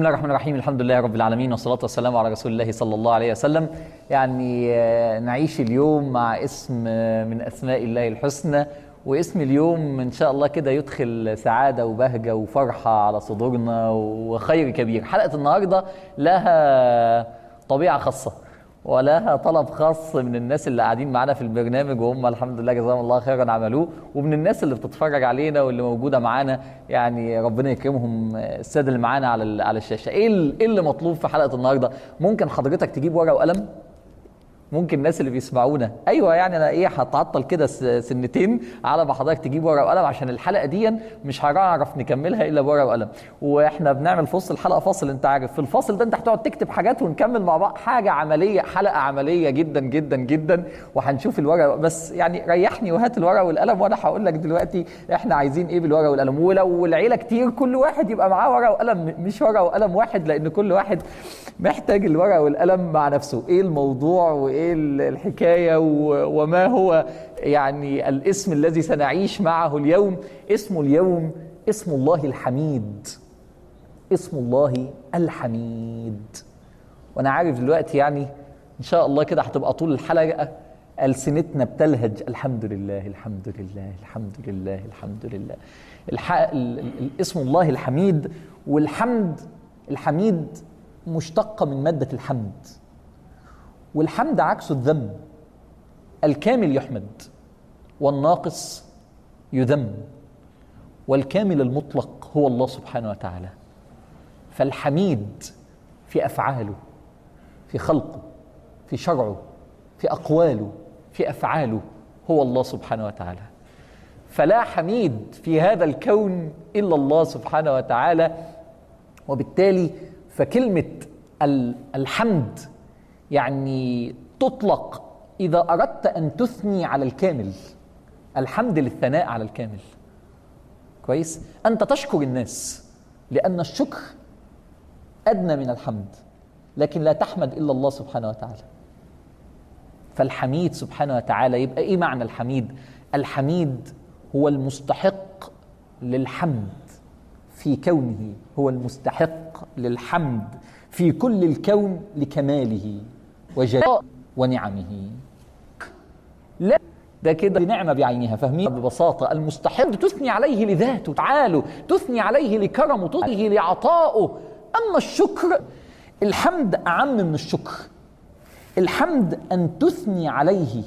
الله الرحمن الرحيم الحمد لله رب العالمين والصلاة والسلام على رسول الله صلى الله عليه وسلم يعني آه، نعيش اليوم مع اسم آه، من أسماء الله الحسنى واسم اليوم إن شاء الله كده يدخل سعادة وبهجة وفرحة على صدورنا وخير كبير حلقة النهاردة لها طبيعة خاصة ولها طلب خاص من الناس اللي قاعدين معانا في البرنامج وهم الحمد لله جزاهم الله خيرا عملوه ومن الناس اللي بتتفرج علينا واللي موجوده معانا يعني ربنا يكرمهم الساده اللي معانا على ال- على الشاشه ايه ال- إيه اللي مطلوب في حلقه النهارده ممكن حضرتك تجيب ورقه وقلم ممكن الناس اللي بيسمعونا ايوه يعني انا ايه هتعطل كده س- سنتين على ما حضرتك تجيب ورقه وقلم عشان الحلقه دي مش هنعرف نكملها الا بورقه وقلم واحنا بنعمل في وسط الحلقه فاصل انت عارف في الفاصل ده انت هتقعد تكتب حاجات ونكمل مع بعض حاجه عمليه حلقه عمليه جدا جدا جدا وهنشوف الورقه بس يعني ريحني وهات الورقه والقلم وانا هقول لك دلوقتي احنا عايزين ايه بالورقه والقلم ولو العيله كتير كل واحد يبقى معاه ورقه وقلم مش ورقه وقلم واحد لان كل واحد محتاج الورقه والقلم مع نفسه ايه الموضوع وايه ال- الحكايه و- وما هو يعني الاسم الذي سنعيش معه اليوم اسم اليوم اسم الله الحميد اسم الله الحميد وانا عارف دلوقتي يعني ان شاء الله كده هتبقى طول الحلقه السنتنا بتلهج الحمد لله الحمد لله الحمد لله الحمد لله الح... ال... ال... اسم الله الحميد والحمد الحميد مشتقه من ماده الحمد والحمد عكس الذم الكامل يحمد والناقص يذم والكامل المطلق هو الله سبحانه وتعالى فالحميد في افعاله في خلقه في شرعه في اقواله في افعاله هو الله سبحانه وتعالى فلا حميد في هذا الكون الا الله سبحانه وتعالى وبالتالي فكلمه ال- الحمد يعني تطلق اذا اردت ان تثني على الكامل الحمد للثناء على الكامل كويس انت تشكر الناس لان الشكر ادنى من الحمد لكن لا تحمد الا الله سبحانه وتعالى فالحميد سبحانه وتعالى يبقى ايه معنى الحميد الحميد هو المستحق للحمد في كونه هو المستحق للحمد في كل الكون لكماله وجلاله ونعمه لا ده كده نعمة بعينها فاهمين ببساطة المستحق تثني عليه لذاته تعاله تثني عليه لكرمه تثني عليه لعطائه أما الشكر الحمد أعم من الشكر الحمد أن تثني عليه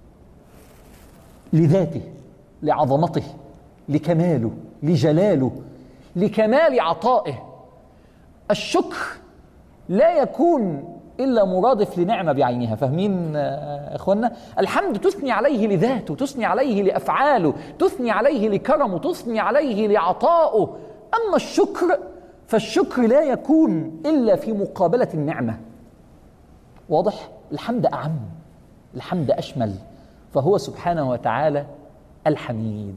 لذاته لعظمته لكماله لجلاله لكمال عطائه الشكر لا يكون الا مرادف لنعمه بعينها فاهمين آه، اخوانا الحمد تثني عليه لذاته تثني عليه لافعاله تثني عليه لكرمه تثني عليه لعطائه اما الشكر فالشكر لا يكون الا في مقابله النعمه واضح الحمد اعم الحمد اشمل فهو سبحانه وتعالى الحميد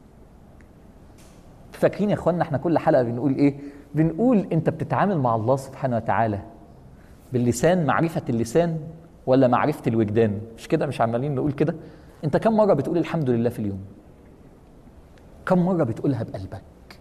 فاكرين يا اخوانا احنا كل حلقه بنقول ايه بنقول انت بتتعامل مع الله سبحانه وتعالى باللسان معرفه اللسان ولا معرفه الوجدان مش كده مش عمالين نقول كده انت كم مره بتقول الحمد لله في اليوم كم مره بتقولها بقلبك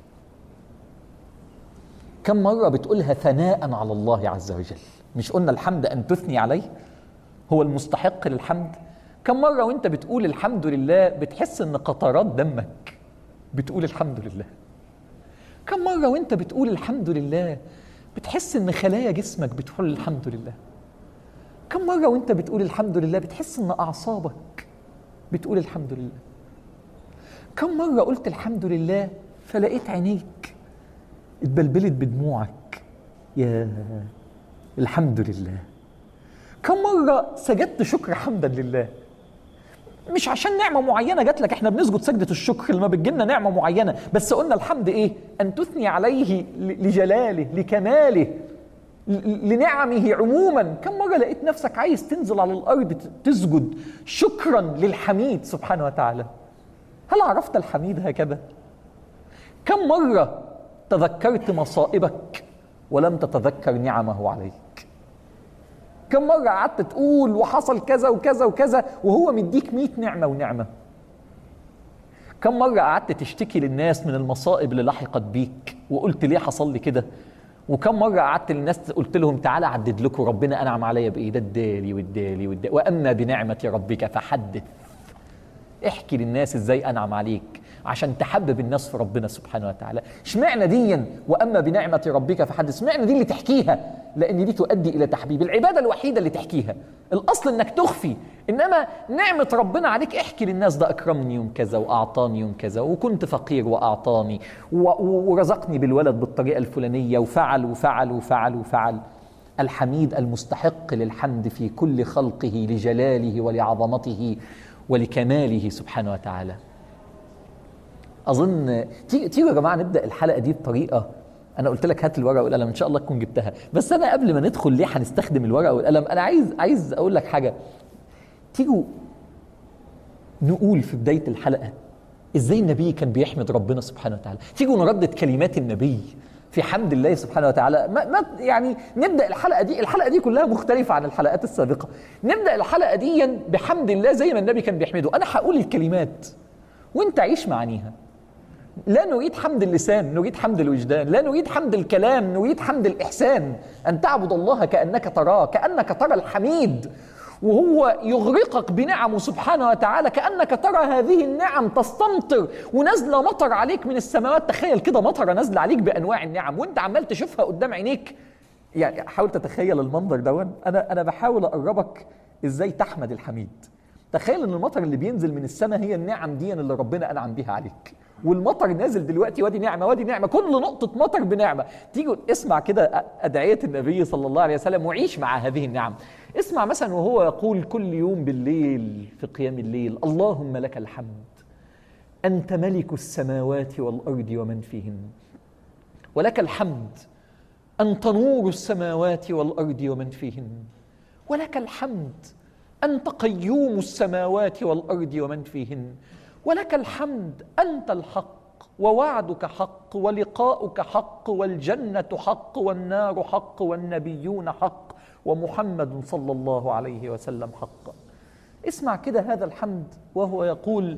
كم مره بتقولها ثناء على الله عز وجل مش قلنا الحمد ان تثني عليه هو المستحق للحمد كم مره وانت بتقول الحمد لله بتحس ان قطرات دمك بتقول الحمد لله كم مرة وانت بتقول الحمد لله بتحس ان خلايا جسمك بتقول الحمد لله كم مرة وانت بتقول الحمد لله بتحس ان اعصابك بتقول الحمد لله كم مرة قلت الحمد لله فلقيت عينيك اتبلبلت بدموعك يا الحمد لله كم مرة سجدت شكر حمدا لله مش عشان نعمه معينه جات لك احنا بنسجد سجده الشكر لما بتجيلنا نعمه معينه بس قلنا الحمد ايه ان تثني عليه ل- لجلاله لكماله ل- لنعمه عموما كم مره لقيت نفسك عايز تنزل على الارض ت- تسجد شكرا للحميد سبحانه وتعالى هل عرفت الحميد هكذا كم مره تذكرت مصائبك ولم تتذكر نعمه عليك كم مرة قعدت تقول وحصل كذا وكذا وكذا وهو مديك مئة نعمة ونعمة كم مرة قعدت تشتكي للناس من المصائب اللي لحقت بيك وقلت ليه حصل لي كده وكم مرة قعدت للناس قلت لهم تعالى أعدد لكم ربنا أنعم عليا بإيه ده ادالي وادالي وادالي وأما بنعمة ربك فحدث احكي للناس ازاي أنعم عليك عشان تحبب الناس في ربنا سبحانه وتعالى اشمعنى ديا واما بنعمه ربك فحدث اشمعنى دي اللي تحكيها لان دي تؤدي الى تحبيب العباده الوحيده اللي تحكيها الاصل انك تخفي انما نعمه ربنا عليك احكي للناس ده اكرمني يوم كذا واعطاني يوم كذا وكنت فقير واعطاني ورزقني بالولد بالطريقه الفلانيه وفعل وفعل وفعل وفعل الحميد المستحق للحمد في كل خلقه لجلاله ولعظمته ولكماله سبحانه وتعالى اظن تيجوا يا جماعه نبدا الحلقه دي بطريقه انا قلت لك هات الورقه والقلم ان شاء الله تكون جبتها بس انا قبل ما ندخل ليه هنستخدم الورقه والقلم انا عايز عايز اقول لك حاجه تيجوا نقول في بدايه الحلقه ازاي النبي كان بيحمد ربنا سبحانه وتعالى تيجوا نردد كلمات النبي في حمد الله سبحانه وتعالى ما, ما يعني نبدا الحلقه دي الحلقه دي كلها مختلفه عن الحلقات السابقه نبدا الحلقه دي بحمد الله زي ما النبي كان بيحمده انا هقول الكلمات وانت عيش معانيها لا نريد حمد اللسان نريد حمد الوجدان لا نريد حمد الكلام نريد حمد الإحسان أن تعبد الله كأنك تراه كأنك ترى الحميد وهو يغرقك بنعمه سبحانه وتعالى كأنك ترى هذه النعم تستمطر ونازلة مطر عليك من السماوات تخيل كده مطرة نازلة عليك بأنواع النعم وانت عمال تشوفها قدام عينيك يعني حاول تتخيل المنظر دون انا انا بحاول اقربك ازاي تحمد الحميد تخيل ان المطر اللي بينزل من السماء هي النعم دي اللي ربنا انعم بيها عليك والمطر نازل دلوقتي وادي نعمه وادي نعمه كل نقطه مطر بنعمه تيجي اسمع كده ادعيه النبي صلى الله عليه وسلم وعيش مع هذه النعم اسمع مثلا وهو يقول كل يوم بالليل في قيام الليل اللهم لك الحمد انت ملك السماوات والارض ومن فيهن ولك الحمد انت نور السماوات والارض ومن فيهن ولك الحمد انت قيوم السماوات والارض ومن فيهن ولك الحمد انت الحق ووعدك حق ولقاؤك حق والجنه حق والنار حق والنبيون حق ومحمد صلى الله عليه وسلم حق اسمع كده هذا الحمد وهو يقول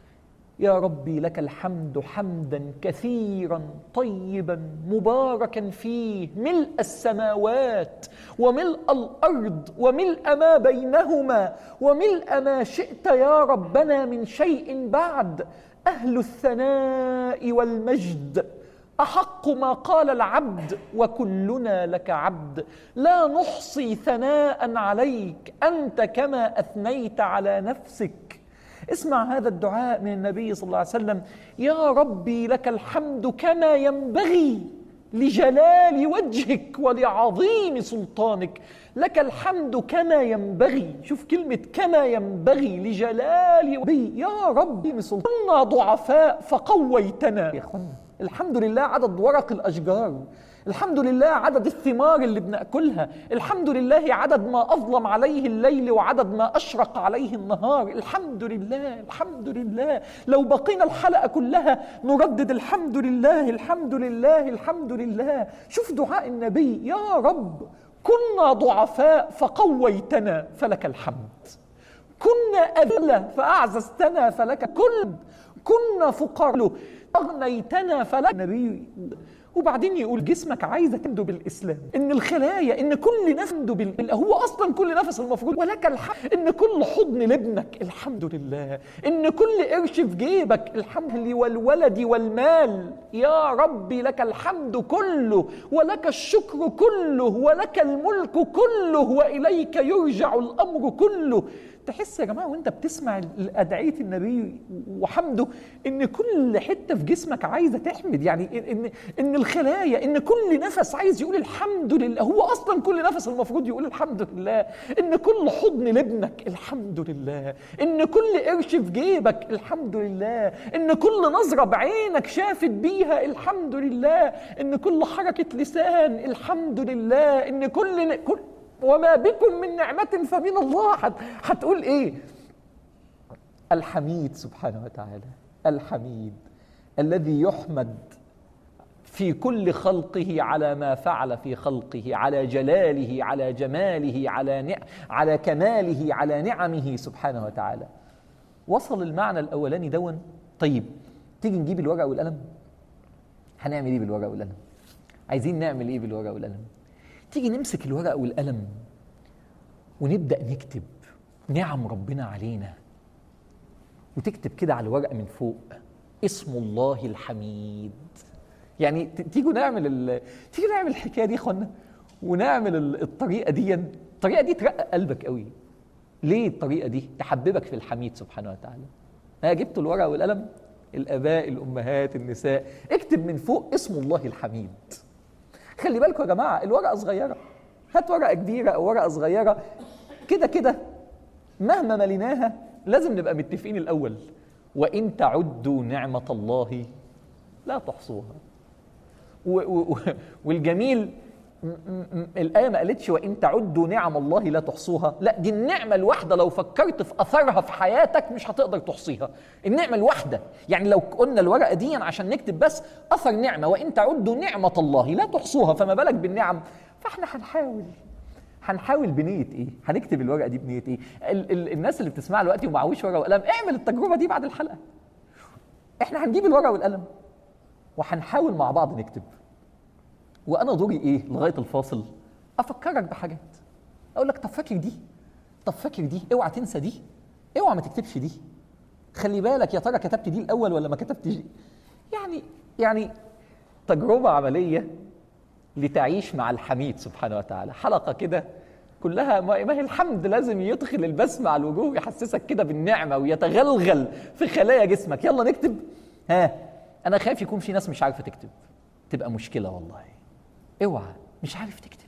يا ربي لك الحمد حمدا كثيرا طيبا مباركا فيه ملء السماوات وملء الارض وملء ما بينهما وملء ما شئت يا ربنا من شيء بعد اهل الثناء والمجد احق ما قال العبد وكلنا لك عبد لا نحصي ثناء عليك انت كما اثنيت على نفسك اسمع هذا الدعاء من النبي صلى الله عليه وسلم يا ربي لك الحمد كما ينبغي لجلال وجهك ولعظيم سلطانك لك الحمد كما ينبغي شوف كلمة كما ينبغي لجلال وجهك يا ربي كنا ضعفاء فقويتنا يا اخوانا الحمد لله عدد ورق الأشجار الحمد لله عدد الثمار اللي بناكلها الحمد لله عدد ما اظلم عليه الليل وعدد ما اشرق عليه النهار الحمد لله الحمد لله لو بقينا الحلقه كلها نردد الحمد لله الحمد لله الحمد لله شوف دعاء النبي يا رب كنا ضعفاء فقويتنا فلك الحمد كنا أذلة فأعززتنا فلك كل كنا فقراء أغنيتنا فلك النبي وبعدين يقول جسمك عايزه تمدو بالاسلام ان الخلايا ان كل نفس بال... هو اصلا كل نفس المفروض ولك الحمد ان كل حضن لابنك الحمد لله ان كل قرش في جيبك الحمد لله والولد والمال يا ربي لك الحمد كله ولك الشكر كله ولك الملك كله واليك يرجع الامر كله تحس يا جماعه وانت بتسمع ادعيه النبي وحمده ان كل حته في جسمك عايزه تحمد يعني ان ان الخلايا ان كل نفس عايز يقول الحمد لله هو اصلا كل نفس المفروض يقول الحمد لله ان كل حضن لابنك الحمد لله ان كل قرش في جيبك الحمد لله ان كل نظره بعينك شافت بيها الحمد لله ان كل حركه لسان الحمد لله ان كل, كل وما بكم من نعمة فمن الله هتقول ايه الحميد سبحانه وتعالى الحميد الذي يحمد في كل خلقه على ما فعل في خلقه على جلاله على جماله على نع... على كماله على نعمه سبحانه وتعالى وصل المعنى الاولاني دون طيب تيجي نجيب الورقه والقلم هنعمل ايه بالورقه والقلم عايزين نعمل ايه بالورقه والقلم تيجي نمسك الورقه والقلم ونبدا نكتب نعم ربنا علينا وتكتب كده على الورقه من فوق اسم الله الحميد يعني ت- تيجوا نعمل ال... تيجي نعمل الحكايه دي يا اخوانا ونعمل ال- الطريقه دي الطريقه دي ترقق قلبك قوي ليه الطريقه دي تحببك في الحميد سبحانه وتعالى انا جبت الورقه والقلم الاباء الامهات النساء اكتب من فوق اسم الله الحميد خلي بالكم يا جماعه الورقه صغيره هات ورقه كبيره او ورقه صغيره كده كده مهما مليناها لازم نبقى متفقين الاول وان تعدوا نعمه الله لا تحصوها و و والجميل م- م- م- الآية ما قالتش وإن تعدوا نعم الله لا تحصوها لا دي النعمة الواحدة لو فكرت في أثرها في حياتك مش هتقدر تحصيها النعمة الواحدة يعني لو قلنا الورقة دي عشان نكتب بس أثر نعمة وإن تعدوا نعمة الله لا تحصوها فما بالك بالنعم فاحنا هنحاول هنحاول بنية ايه؟ هنكتب الورقة دي بنية ايه؟ ال ال الناس اللي بتسمع دلوقتي ومعهوش ورقة وقلم اعمل التجربة دي بعد الحلقة احنا هنجيب الورقة والقلم وهنحاول مع بعض نكتب وانا دوري ايه لغايه الفاصل افكرك بحاجات اقول لك طب فاكر دي طب فاكر دي اوعى تنسى دي اوعى ما تكتبش دي خلي بالك يا ترى كتبت دي الاول ولا ما كتبتش دي يعني يعني تجربه عمليه لتعيش مع الحميد سبحانه وتعالى حلقه كده كلها ما ما هي الحمد لازم يدخل البسمة على الوجوه ويحسسك كده بالنعمة ويتغلغل في خلايا جسمك يلا نكتب ها أنا خايف يكون في ناس مش عارفة تكتب تبقى مشكلة والله اوعى مش عارف تكتب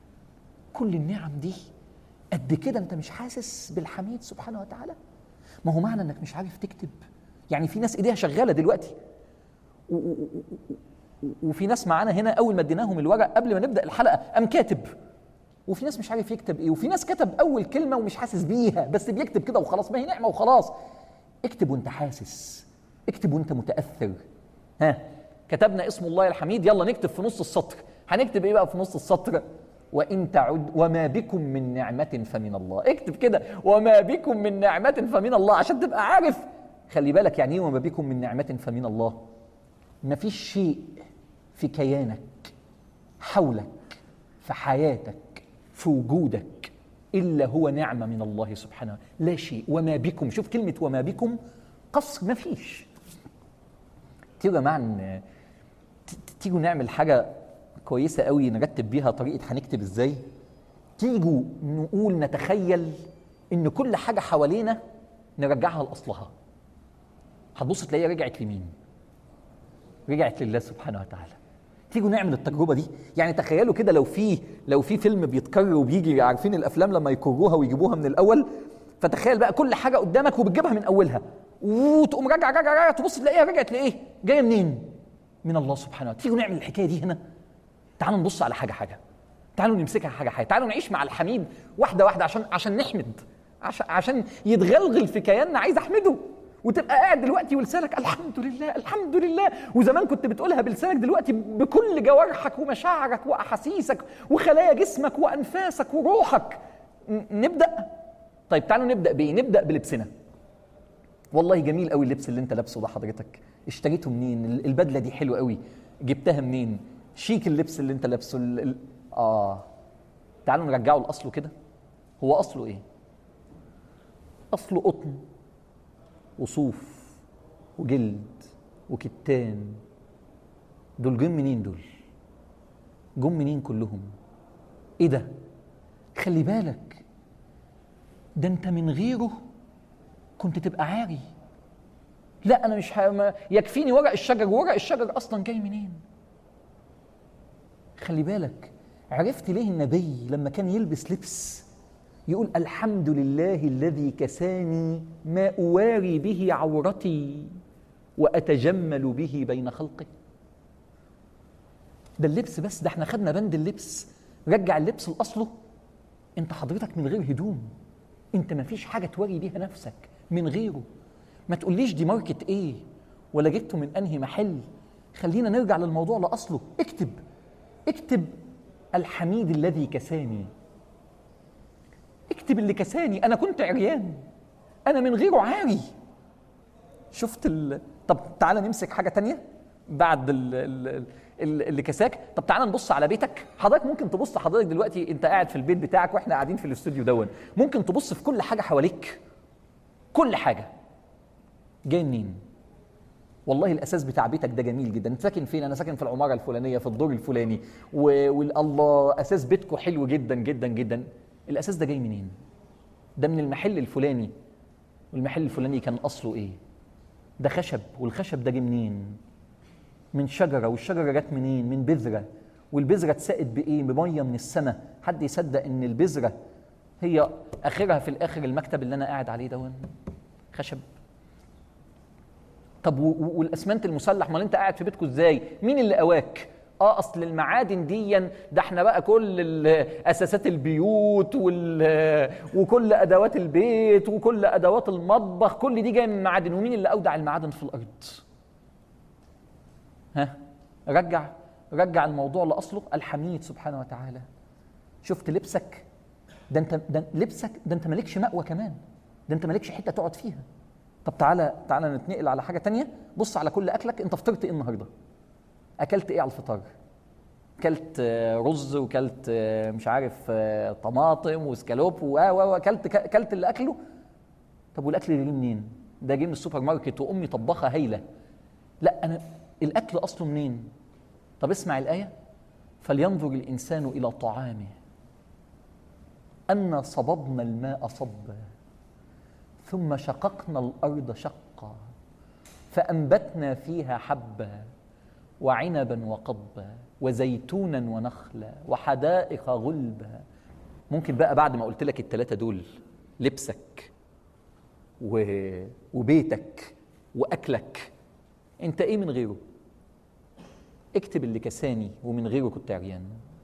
كل النعم دي قد كده انت مش حاسس بالحميد سبحانه وتعالى ما هو معنى انك مش عارف تكتب يعني في ناس ايديها شغاله دلوقتي و- و- و- و- وفي ناس معانا هنا اول ما اديناهم الورق قبل ما نبدا الحلقه قام كاتب وفي ناس مش عارف يكتب ايه وفي ناس كتب اول كلمه ومش حاسس بيها بس بيكتب كده وخلاص ما هي نعمه وخلاص اكتب وانت حاسس اكتب وانت متاثر ها كتبنا اسم الله الحميد يلا نكتب في نص السطر هنكتب ايه بقى في نص السطر وان تعد وما بكم من نعمه فمن الله اكتب كده وما بكم من نعمه فمن الله عشان تبقى عارف خلي بالك يعني ايه وما بكم من نعمه فمن الله ما فيش شيء في كيانك حولك في حياتك في وجودك الا هو نعمه من الله سبحانه لا شيء وما بكم شوف كلمه وما بكم قصر ما فيش تيجوا يا جماعه ن- ت- ت- تيجوا نعمل حاجه كويسه قوي نرتب بيها طريقه هنكتب ازاي تيجوا نقول نتخيل ان كل حاجه حوالينا نرجعها لاصلها هتبص تلاقيها رجعت لمين رجعت لله سبحانه وتعالى تيجوا نعمل التجربه دي يعني تخيلوا كده لو في لو في فيلم بيتكرر وبيجي عارفين الافلام لما يكروها ويجيبوها من الاول فتخيل بقى كل حاجه قدامك وبتجيبها من اولها وتقوم راجع راجع راجع تبص تلاقيها رجعت لايه جايه منين من الله سبحانه وتعالى تيجوا نعمل الحكايه دي هنا تعالوا نبص على حاجه حاجه تعالوا نمسكها حاجه حاجه تعالوا نعيش مع الحميد واحده واحده عشان عشان نحمد عشان عشان يتغلغل في كياننا عايز احمده وتبقى قاعد دلوقتي ولسانك الحمد لله الحمد لله وزمان كنت بتقولها بلسانك دلوقتي بكل جوارحك ومشاعرك واحاسيسك وخلايا جسمك وانفاسك وروحك ن- نبدا طيب تعالوا نبدا بايه نبدا بلبسنا والله جميل قوي اللبس اللي انت لابسه ده حضرتك اشتريته منين ال- البدله دي حلوه قوي جبتها منين شيك اللبس اللي انت لابسه ال... ال... اه تعالوا نرجعه لاصله كده هو اصله ايه اصله قطن وصوف وجلد وكتان دول جم منين دول جم منين كلهم ايه ده خلي بالك ده انت من غيره كنت تبقى عاري لا انا مش ه... ما... يكفيني ورق الشجر ورق الشجر اصلا جاي منين خلي بالك عرفت ليه النبي لما كان يلبس لبس يقول الحمد لله الذي كساني ما اواري به عورتي واتجمل به بين خلقه ده اللبس بس ده احنا خدنا بند اللبس رجع اللبس لاصله انت حضرتك من غير هدوم انت ما فيش حاجه تواري بيها نفسك من غيره ما تقوليش دي ماركت ايه ولا جبته من انهي محل خلينا نرجع للموضوع لاصله اكتب اكتب الحميد الذي كساني اكتب اللي كساني انا كنت عريان انا من غيره عاري شفت ال... طب تعالى نمسك حاجه تانية بعد ال... ال... اللي كساك طب تعالى نبص على بيتك حضرتك ممكن تبص حضرتك دلوقتي انت قاعد في البيت بتاعك واحنا قاعدين في الاستوديو دون ممكن تبص في كل حاجه حواليك كل حاجه جاي منين والله الاساس بتاع بيتك ده جميل جدا انت ساكن فين انا ساكن في العماره الفلانيه في الدور الفلاني و- والله اساس بيتكم حلو جدا جدا جدا الاساس ده جاي منين ده من المحل الفلاني والمحل الفلاني كان اصله ايه ده خشب والخشب ده جه منين من شجره والشجره جت منين من بذره والبذره اتسقت بايه بميه من السماء حد يصدق ان البذره هي اخرها في الاخر المكتب اللي انا قاعد عليه دون خشب طب و- و- والاسمنت المسلح امال انت قاعد في بيتكم ازاي مين اللي قواك اه اصل المعادن دي ده احنا بقى كل ال- اساسات البيوت وال وكل ادوات البيت وكل ادوات المطبخ كل دي جايه من معادن ومين اللي اودع المعادن في الارض ها رجع رجع الموضوع لاصله الحميد سبحانه وتعالى شفت لبسك ده انت ده لبسك ده انت مالكش مأوى كمان ده انت مالكش حته تقعد فيها طب تعالى تعالى نتنقل على حاجه تانية بص على كل اكلك انت فطرت ايه النهارده اكلت ايه على الفطار كلت آه، رز وكلت آه، مش عارف آه، طماطم وسكالوب و و واكلت كلت اللي اكله طب والاكل اللي جه منين ده جه من السوبر ماركت وامي طبخها هايله لا انا الاكل اصله منين طب اسمع الايه فلينظر الانسان الى طعامه انا صببنا الماء صبا ثم شققنا الارض شقا فانبتنا فيها حبا وعنبا وقضبا وزيتونا ونخلا وحدائق غلبا ممكن بقى بعد ما قلت لك الثلاثه دول لبسك و... وبيتك واكلك انت ايه من غيره اكتب اللي كساني ومن غيره كنت عريان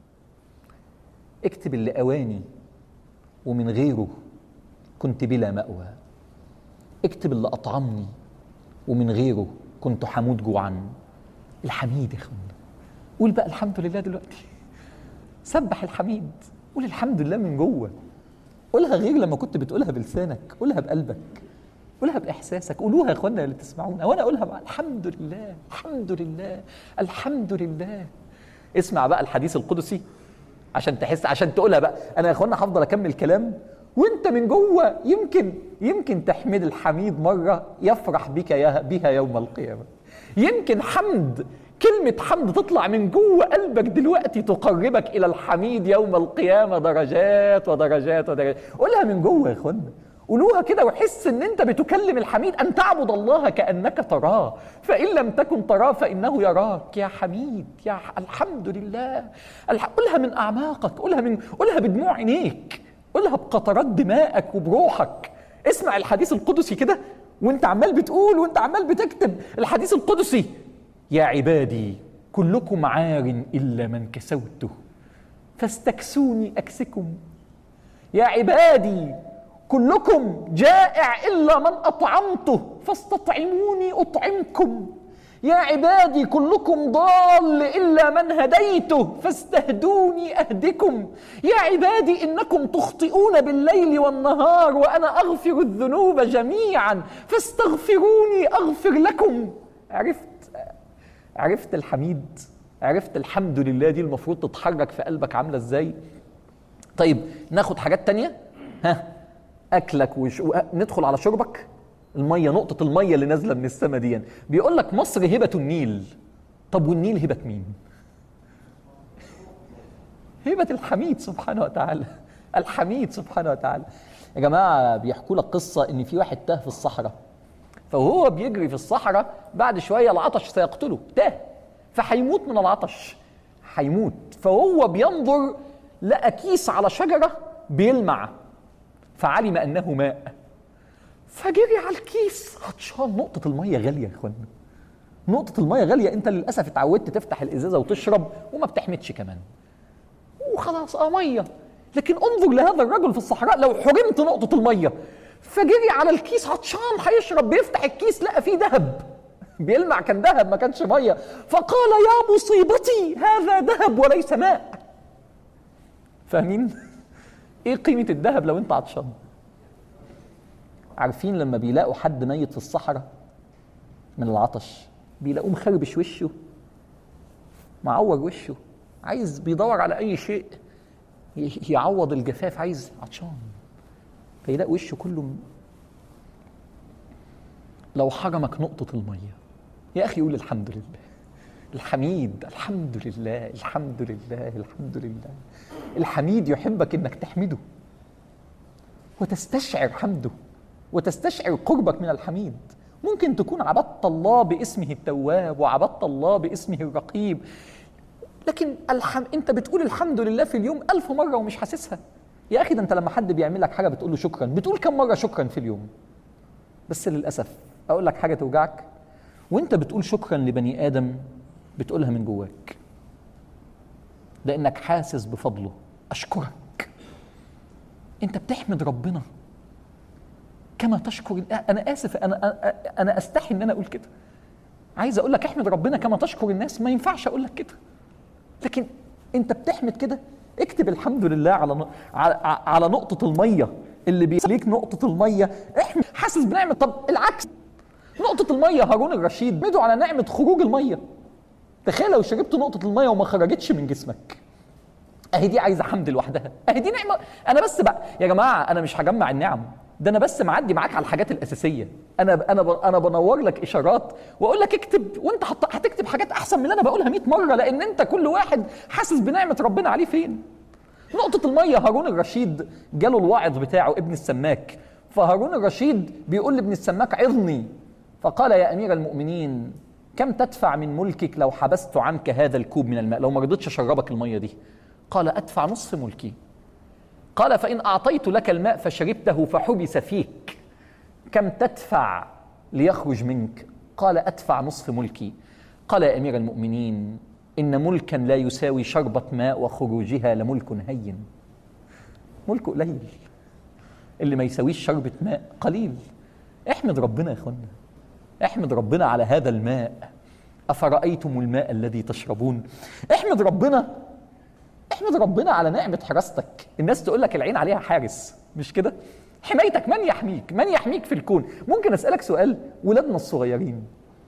اكتب اللي اواني ومن غيره كنت بلا مأوى اكتب اللي أطعمني ومن غيره كنت حمود جوعا الحميد يا اخوانا قول بقى الحمد لله دلوقتي سبح الحميد قول الحمد لله من جوه قولها غير لما كنت بتقولها بلسانك قولها بقلبك قولها باحساسك قولوها يا اخوانا اللي تسمعونا وانا اقولها بقى الحمد لله الحمد لله الحمد لله اسمع بقى الحديث القدسي عشان تحس عشان تقولها بقى انا يا اخوانا هفضل اكمل كلام وانت من جوه يمكن يمكن تحمد الحميد مره يفرح بك يا- بها يوم القيامه يمكن حمد كلمة حمد تطلع من جوه قلبك دلوقتي تقربك إلى الحميد يوم القيامة درجات ودرجات ودرجات قولها من جوه يا إخوانا قولوها كده وحس ان انت بتكلم الحميد ان تعبد الله كانك تراه فان لم تكن تراه فانه يراك يا حميد يا ح- الحمد لله الح... قولها من اعماقك قولها من قولها بدموع عينيك قولها بقطرات دمائك وبروحك اسمع الحديث القدسي كده وانت عمال بتقول وانت عمال بتكتب الحديث القدسي يا عبادي كلكم عار الا من كسوته فاستكسوني اكسكم يا عبادي كلكم جائع الا من اطعمته فاستطعموني اطعمكم يا عبادي كلكم ضال الا من هديته فاستهدوني اهدكم يا عبادي انكم تخطئون بالليل والنهار وانا اغفر الذنوب جميعا فاستغفروني اغفر لكم عرفت عرفت الحميد عرفت الحمد لله دي المفروض تتحرك في قلبك عامله ازاي طيب ناخد حاجات تانية ها اكلك وش... و... ندخل على شربك الميه نقطه الميه اللي نازله من السماء دي بيقول لك مصر هبه النيل طب والنيل هبه مين هبه الحميد سبحانه وتعالى الحميد سبحانه وتعالى يا جماعه بيحكوا لك قصه ان في واحد تاه في الصحراء فهو بيجري في الصحراء بعد شويه العطش سيقتله تاه فهيموت من العطش هيموت فهو بينظر لقى كيس على شجره بيلمع فعلم انه ماء فجري على الكيس عطشان نقطه الميه غاليه يا اخوانا نقطه الميه غاليه انت للاسف اتعودت تفتح الازازه وتشرب وما بتحمدش كمان وخلاص اه ميه لكن انظر لهذا الرجل في الصحراء لو حرمت نقطه الميه فجري على الكيس عطشان هيشرب بيفتح الكيس لقى فيه ذهب بيلمع كان ذهب ما كانش ميه فقال يا مصيبتي هذا ذهب وليس ماء فاهمين ايه قيمه الذهب لو انت عطشان عارفين لما بيلاقوا حد ميت في الصحراء من العطش بيلاقوه مخربش وشه معور وشه عايز بيدور على اي شيء ي- يعوض الجفاف عايز عطشان فيلاقي وشه كله م- لو حرمك نقطة المية يا أخي قول الحمد لله الحميد الحمد لله الحمد لله الحمد لله الحميد يحبك انك تحمده وتستشعر حمده وتستشعر قربك من الحميد ممكن تكون عبدت الله باسمه التواب وعبدت الله باسمه الرقيب لكن الحم... انت بتقول الحمد لله في اليوم ألف مرة ومش حاسسها يا أخي ده أنت لما حد بيعمل لك حاجة بتقول له شكرا بتقول كم مرة شكرا في اليوم بس للأسف أقول لك حاجة توجعك وأنت بتقول شكرا لبني آدم بتقولها من جواك لأنك حاسس بفضله أشكرك أنت بتحمد ربنا كما تشكر أنا آسف أنا أنا- أنا أستحي إن أنا أقول كده عايز أقول لك احمد ربنا كما تشكر الناس ما ينفعش أقول لك كده لكن انت بتحمد كده اكتب الحمد لله على ن- على, على نقطة المية اللي بيخليك نقطة المية احمد حاسس بنعمة طب العكس نقطة المية هارون الرشيد احمدوا على نعمة خروج المية تخيل لو شربت نقطة المية وما خرجتش من جسمك اهي دي عايزة حمد لوحدها اهي دي نعمة انا بس بقى يا جماعة انا مش هجمع النعم ده انا بس معدي معاك على الحاجات الاساسيه انا انا ب- انا بنور لك اشارات واقول لك اكتب وانت هت- هتكتب حاجات احسن من اللي انا بقولها 100 مره لان انت كل واحد حاسس بنعمه ربنا عليه فين نقطة المية هارون الرشيد جاله الواعظ بتاعه ابن السماك فهارون الرشيد بيقول لابن السماك عظني فقال يا أمير المؤمنين كم تدفع من ملكك لو حبست عنك هذا الكوب من الماء لو ما رضيتش أشربك المية دي قال أدفع نصف ملكي قال فإن أعطيت لك الماء فشربته فحبس فيك كم تدفع ليخرج منك قال أدفع نصف ملكي قال يا أمير المؤمنين إن ملكا لا يساوي شربة ماء وخروجها لملك هين ملك قليل اللي ما يساويش شربة ماء قليل احمد ربنا يا اخوانا احمد ربنا على هذا الماء أفرأيتم الماء الذي تشربون احمد ربنا احمد ربنا على نعمة حراستك الناس تقول لك العين عليها حارس مش كده حمايتك من يحميك من يحميك في الكون ممكن أسألك سؤال ولادنا الصغيرين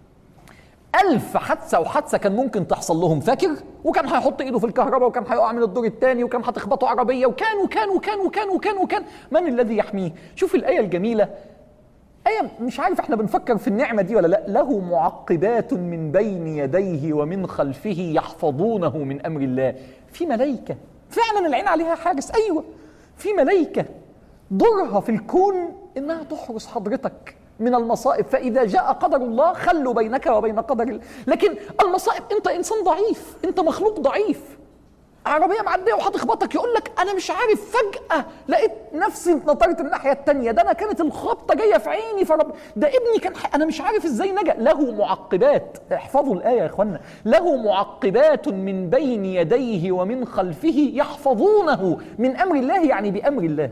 ألف حادثة وحادثة كان ممكن تحصل لهم فاكر وكان هيحط إيده في الكهرباء وكان هيقع من الدور الثاني وكان هتخبطه عربية وكان وكان وكان وكان وكان وكان من الذي يحميه شوف الآية الجميلة آية مش عارف احنا بنفكر في النعمة دي ولا لا له معقبات من بين يديه ومن خلفه يحفظونه من أمر الله في ملائكة فعلا العين عليها حارس أيوة في ملائكة دورها في الكون إنها تحرس حضرتك من المصائب فإذا جاء قدر الله خلوا بينك وبين قدر الله لكن المصائب أنت إنسان ضعيف أنت مخلوق ضعيف عربيه معديه وهتخبطك يقول لك انا مش عارف فجاه لقيت نفسي اتنطرت الناحيه التانية ده انا كانت الخبطه جايه في عيني فرب ده ابني كان ح... انا مش عارف ازاي نجا له معقبات احفظوا الايه يا اخوانا له معقبات من بين يديه ومن خلفه يحفظونه من امر الله يعني بامر الله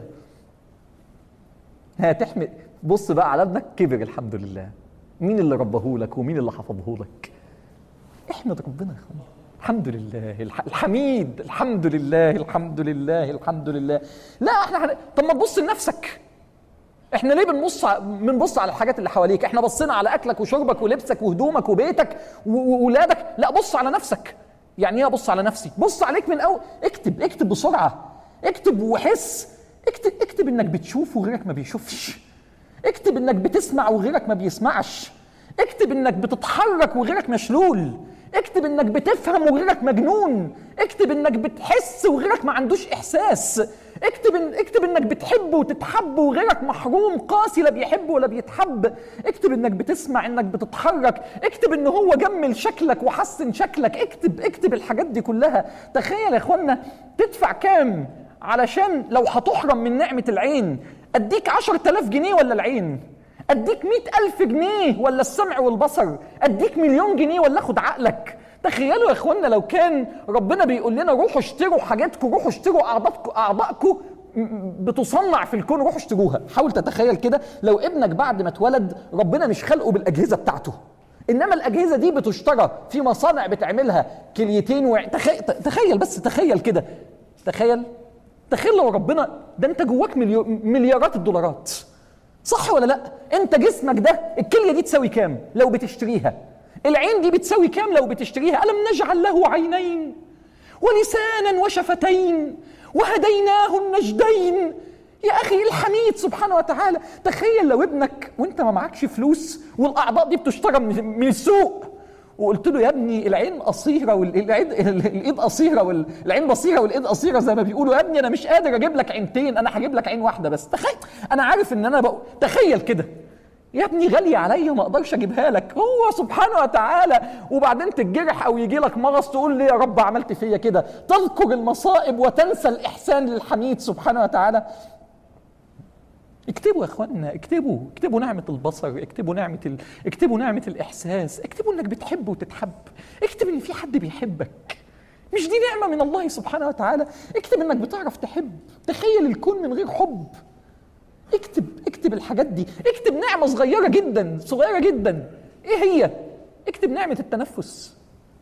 هتحمد بص بقى على ابنك كبر الحمد لله مين اللي ربه لك ومين اللي حفظه لك احمد ربنا يا اخوانا الحمد لله الح- الحميد الحمد لله الحمد لله الحمد لله لا احنا حن... طب ما تبص لنفسك احنا ليه بنبص ع- بنبص على الحاجات اللي حواليك احنا بصينا على اكلك وشربك ولبسك وهدومك وبيتك و- وولادك لا بص على نفسك يعني ايه ابص على نفسي بص عليك من اول اكتب اكتب بسرعه اكتب وحس اكتب اكتب انك بتشوف وغيرك ما بيشوفش اكتب انك بتسمع وغيرك ما بيسمعش اكتب انك بتتحرك وغيرك مشلول اكتب انك بتفهم وغيرك مجنون اكتب انك بتحس وغيرك ما عندوش احساس اكتب إن اكتب انك بتحب وتتحب وغيرك محروم قاسي لا بيحب ولا بيتحب اكتب انك بتسمع انك بتتحرك اكتب ان هو جمل شكلك وحسن شكلك اكتب اكتب الحاجات دي كلها تخيل يا اخوانا تدفع كام علشان لو هتحرم من نعمة العين اديك عشر تلاف جنيه ولا العين اديك مئة ألف جنيه ولا السمع والبصر اديك مليون جنيه ولا اخد عقلك تخيلوا يا اخوانا لو كان ربنا بيقول لنا روحوا اشتروا حاجاتكم روحوا اشتروا اعضائكم اعضائكم م- بتصنع في الكون روحوا اشتروها حاول تتخيل كده لو ابنك بعد ما اتولد ربنا مش خلقه بالاجهزه بتاعته انما الاجهزه دي بتشترى في مصانع بتعملها كليتين و... تخيل تخيل بس تخيل كده تخيل تخيل لو ربنا ده انت جواك مليو... مليارات الدولارات صح ولا لا انت جسمك ده الكليه دي تساوي كام لو بتشتريها العين دي بتساوي كام لو بتشتريها ألم نجعل له عينين ولسانا وشفتين وهديناه النجدين يا اخي الحميد سبحانه وتعالى تخيل لو ابنك وانت ما معكش فلوس والاعضاء دي بتشترى من السوق وقلت له يا ابني العين قصيره والعين الايد قصيره والعين بصيره والايد قصيره زي ما بيقولوا يا ابني انا مش قادر اجيب لك عينتين انا هجيب لك عين واحده بس تخيل انا عارف ان انا بقول تخيل كده يا ابني غالية عليا ما اقدرش اجيبها لك هو سبحانه وتعالى وبعدين تتجرح او يجي لك مرض تقول لي يا رب عملت فيا كده تذكر المصائب وتنسى الاحسان للحميد سبحانه وتعالى اكتبوا يا اخوانا اكتبوا اكتبوا نعمة البصر اكتبوا نعمة ال... اكتبوا نعمة الإحساس اكتبوا انك بتحب وتتحب اكتب ان في حد بيحبك مش دي نعمة من الله سبحانه وتعالى اكتب انك بتعرف تحب تخيل الكون من غير حب اكتب اكتب الحاجات دي اكتب نعمة صغيرة جدا صغيرة جدا ايه هي اكتب نعمة التنفس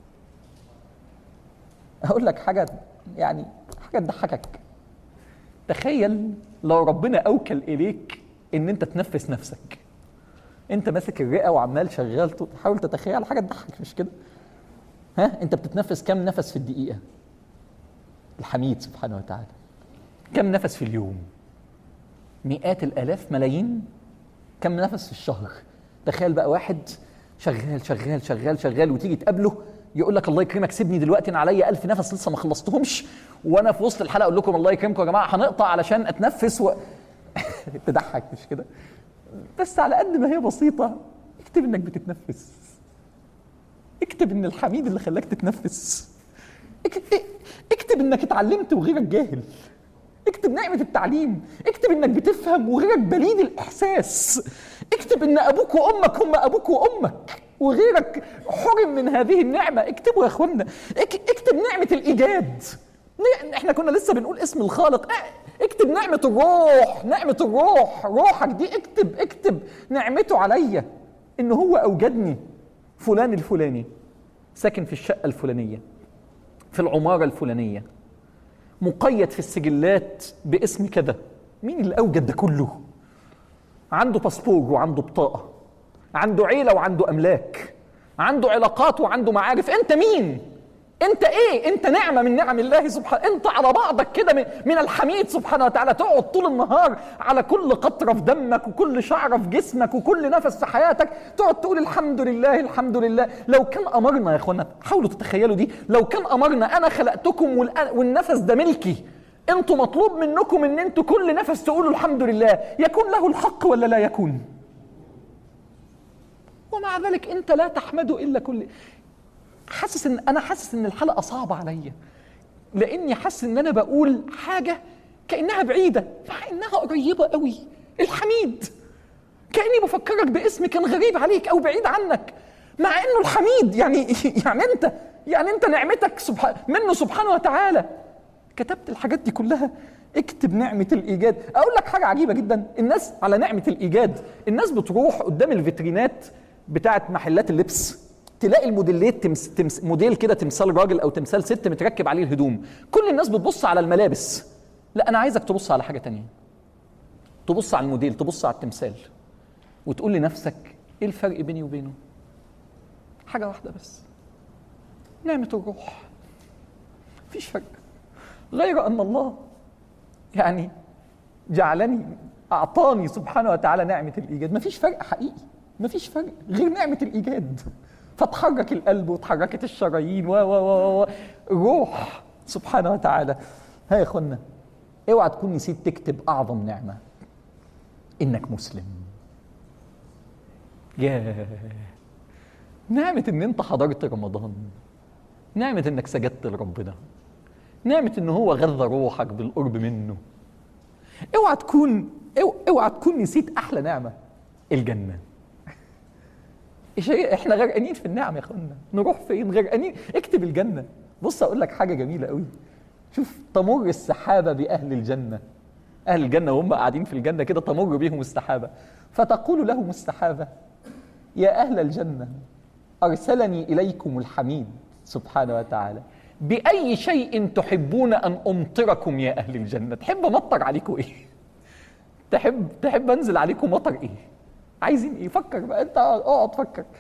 هقول لك حاجة يعني حاجة تضحكك تخيل لو ربنا اوكل اليك ان انت تنفس نفسك انت ماسك الرئه وعمال شغال تحاول تتخيل حاجه تضحك مش كده ها انت بتتنفس كم نفس في الدقيقه الحميد سبحانه وتعالى كم نفس في اليوم مئات الالاف ملايين كم نفس في الشهر تخيل بقى واحد شغال شغال شغال شغال وتيجي تقابله يقول لك الله يكرمك سيبني دلوقتي انا عليا ألف نفس لسه ما خلصتهمش وانا في وسط الحلقه اقول لكم الله يكرمكم يا جماعه هنقطع علشان اتنفس و... تضحك مش كده بس على قد ما هي بسيطه اكتب انك بتتنفس اكتب ان الحميد اللي خلاك تتنفس اكتب انك اتعلمت وغيرك جاهل اكتب نعمة التعليم اكتب انك بتفهم وغيرك بليد الاحساس اكتب ان ابوك وامك هم ابوك وامك وغيرك حرم من هذه النعمة اكتبوا يا اخوانا اكتب نعمة الايجاد احنا كنا لسه بنقول اسم الخالق اكتب نعمة الروح نعمة الروح روحك دي اكتب اكتب نعمته عليا ان هو اوجدني فلان الفلاني ساكن في الشقة الفلانية في العمارة الفلانية مقيد في السجلات باسم كذا مين اللي اوجد ده كله عنده باسبور وعنده بطاقة عنده عيلة وعنده املاك عنده علاقات وعنده معارف انت مين انت ايه انت نعمه من نعم الله سبحانه انت على بعضك كده من, من الحميد سبحانه وتعالى تقعد طول النهار على كل قطره في دمك وكل شعره في جسمك وكل نفس في حياتك تقعد تقول الحمد لله الحمد لله لو كان امرنا يا اخوانا حاولوا تتخيلوا دي لو كان امرنا انا خلقتكم والنفس ده ملكي انتوا مطلوب منكم ان انتوا كل نفس تقولوا الحمد لله يكون له الحق ولا لا يكون ومع ذلك انت لا تحمده الا كل حاسس ان انا حاسس ان الحلقه صعبه عليا لاني حاسس ان انا بقول حاجه كانها بعيده مع انها قريبه قوي الحميد كاني بفكرك باسم كان غريب عليك او بعيد عنك مع انه الحميد يعني يعني انت يعني انت نعمتك سبحان منه سبحانه وتعالى كتبت الحاجات دي كلها اكتب نعمة الإيجاد أقول لك حاجة عجيبة جدا الناس على نعمة الإيجاد الناس بتروح قدام الفيترينات بتاعت محلات اللبس تلاقي الموديلات تمس تمس موديل كده تمثال راجل او تمثال ست متركب عليه الهدوم كل الناس بتبص على الملابس لا انا عايزك تبص على حاجه تانية تبص على الموديل تبص على التمثال وتقول لنفسك ايه الفرق بيني وبينه حاجه واحده بس نعمه الروح مفيش فرق غير ان الله يعني جعلني اعطاني سبحانه وتعالى نعمه الايجاد مفيش فرق حقيقي مفيش فرق غير نعمه الايجاد فتحرك القلب وتحركت الشرايين و و و روح سبحانه وتعالى ها يا اخوانا اوعى تكون نسيت تكتب اعظم نعمه انك مسلم يا نعمة ان انت حضرت رمضان نعمة انك سجدت لربنا نعمة ان هو غذى روحك بالقرب منه اوعى تكون اوعى تكون نسيت احلى نعمة الجنة احنا غرقانين في النعم يا اخوانا نروح فين غرقانين اكتب الجنه بص اقول لك حاجه جميله قوي شوف تمر السحابه باهل الجنه اهل الجنه وهم قاعدين في الجنه كده تمر بهم السحابه فتقول لهم السحابه يا اهل الجنه ارسلني اليكم الحميد سبحانه وتعالى باي شيء تحبون ان امطركم يا اهل الجنه تحب امطر عليكم ايه تحب تحب انزل عليكم مطر ايه عايزين ايه فكر بقى انت اقعد فكر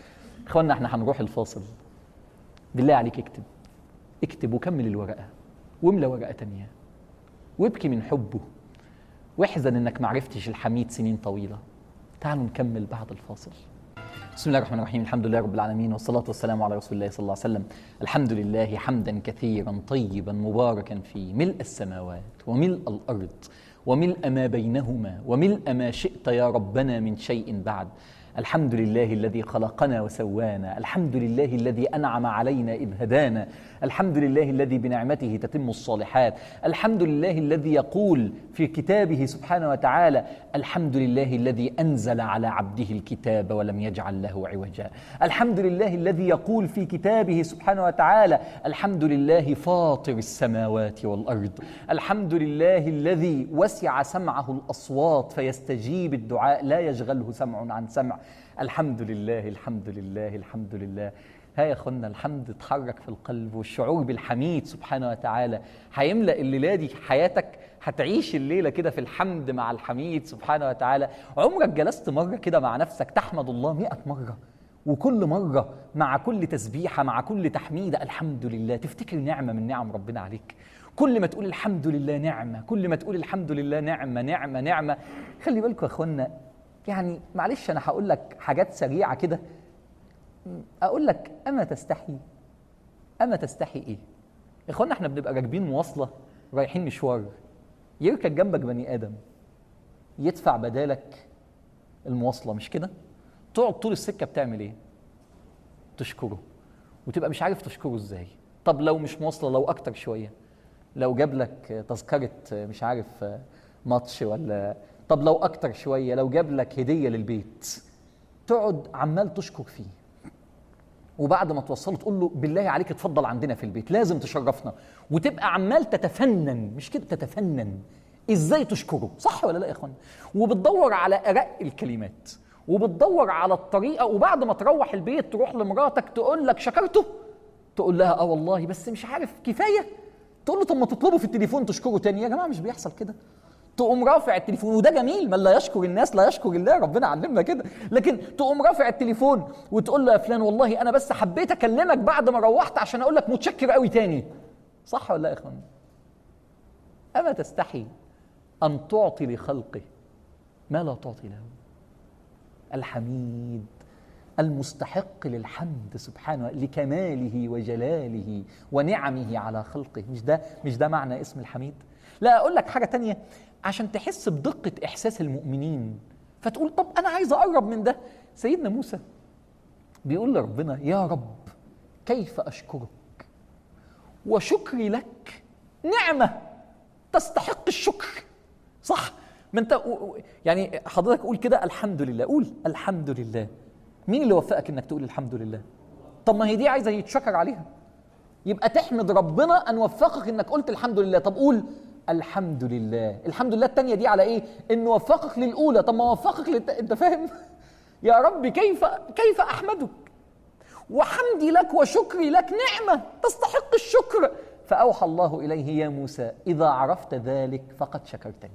اخوانا احنا هنروح الفاصل بالله عليك اكتب اكتب وكمل الورقه واملى ورقه تانية وابكي من حبه واحزن انك معرفتش الحميد سنين طويله تعالوا نكمل بعد الفاصل بسم الله الرحمن الرحيم الحمد لله رب العالمين والصلاة والسلام على رسول الله صلى الله عليه وسلم الحمد لله حمدا كثيرا طيبا مباركا فيه ملء السماوات وملء الأرض وملء ما بينهما وملء ما شئت يا ربنا من شيء بعد الحمد لله الذي خلقنا وسوانا الحمد لله الذي أنعم علينا إذ هدانا الحمد لله الذي بنعمته تتم الصالحات الحمد لله الذي يقول في كتابه سبحانه وتعالى الحمد لله الذي أنزل على عبده الكتاب ولم يجعل له عوجا الحمد لله الذي يقول في كتابه سبحانه وتعالى الحمد لله فاطر السماوات والأرض الحمد لله الذي وسع سمعه الأصوات فيستجيب الدعاء لا يشغله سمع عن سمع الحمد لله الحمد لله الحمد لله ها يا اخوانا الحمد اتحرك في القلب والشعور بالحميد سبحانه وتعالى هيملا الليله دي حياتك هتعيش الليله كده في الحمد مع الحميد سبحانه وتعالى عمرك جلست مره كده مع نفسك تحمد الله مئة مره وكل مرة مع كل تسبيحة مع كل تحميدة الحمد لله تفتكر نعمة من نعم ربنا عليك كل ما تقول الحمد لله نعمة كل ما تقول الحمد لله نعمة نعمة نعمة خلي بالكم يا اخوانا يعني معلش انا هقول لك حاجات سريعة كده اقول لك اما تستحي اما تستحي ايه يا اخوانا احنا بنبقى راكبين مواصله رايحين مشوار يركب جنبك بني ادم يدفع بدالك المواصله مش كده تقعد طول السكه بتعمل ايه تشكره وتبقى مش عارف تشكره ازاي طب لو مش مواصله لو اكتر شويه لو جاب لك تذكره مش عارف ماتش ولا طب لو اكتر شويه لو جاب لك هديه للبيت تقعد عمال تشكر فيه وبعد ما توصله تقول له بالله عليك اتفضل عندنا في البيت لازم تشرفنا وتبقى عمال تتفنن مش كده تتفنن ازاي تشكره صح ولا لا يا اخوان وبتدور على ارق الكلمات وبتدور على الطريقه وبعد ما تروح البيت تروح لمراتك تقول لك شكرته تقول لها اه والله بس مش عارف كفايه تقول له طب ما تطلبه في التليفون تشكره تاني يا جماعه مش بيحصل كده تقوم رافع التليفون وده جميل من لا يشكر الناس لا يشكر الله ربنا علمنا كده لكن تقوم رافع التليفون وتقول له يا فلان والله انا بس حبيت اكلمك بعد ما روحت عشان اقول لك متشكر قوي تاني صح ولا لا يا اخوان اما تستحي ان تعطي لخلقه ما لا تعطي له الحميد المستحق للحمد سبحانه لكماله وجلاله ونعمه على خلقه مش ده مش ده معنى اسم الحميد لا اقول لك حاجه تانية عشان تحس بدقه احساس المؤمنين فتقول طب انا عايز اقرب من ده سيدنا موسى بيقول لربنا يا رب كيف اشكرك وشكري لك نعمه تستحق الشكر صح ما انت يعني حضرتك قول كده الحمد لله قول الحمد لله مين اللي وفقك انك تقول الحمد لله طب ما هي دي عايزه يتشكر عليها يبقى تحمد ربنا ان وفقك انك قلت الحمد لله طب قول الحمد لله الحمد لله التانية دي على ايه ان وفقك للاولى طب ما وفقك للت... انت فاهم يا رب كيف كيف احمدك وحمدي لك وشكري لك نعمه تستحق الشكر فاوحى الله اليه يا موسى اذا عرفت ذلك فقد شكرتني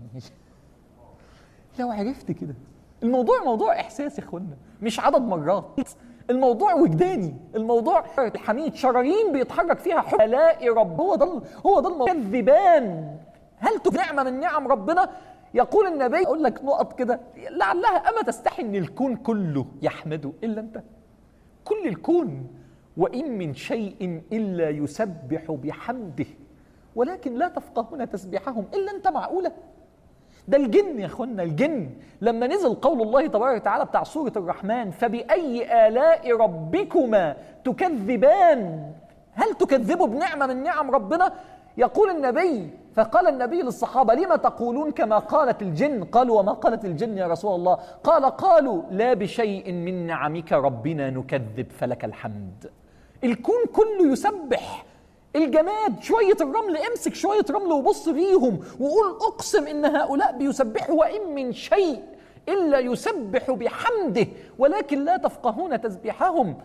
لو عرفت كده الموضوع موضوع احساس يا اخوانا مش عدد مرات الموضوع وجداني الموضوع الحميد شرايين بيتحرك فيها حب الاقي رب هو ده هو ده الموضوع كذبان هل نعمه من نعم ربنا يقول النبي اقول لك نقط كده لعلها اما تستحي ان الكون كله يحمده الا انت كل الكون وان من شيء الا يسبح بحمده ولكن لا تفقهون تسبيحهم الا انت معقوله ده الجن يا اخوانا الجن لما نزل قول الله تبارك وتعالى بتاع سوره الرحمن فباي الاء ربكما تكذبان هل تكذبوا بنعمه من نعم ربنا يقول النبي فقال النبي للصحابه لما تقولون كما قالت الجن قالوا وما قالت الجن يا رسول الله قال قالوا لا بشيء من نعمك ربنا نكذب فلك الحمد الكون كله يسبح الجماد شوية الرمل امسك شوية رمل وبص فيهم وقول اقسم ان هؤلاء بيسبحوا وان من شيء الا يسبح بحمده ولكن لا تفقهون تسبيحهم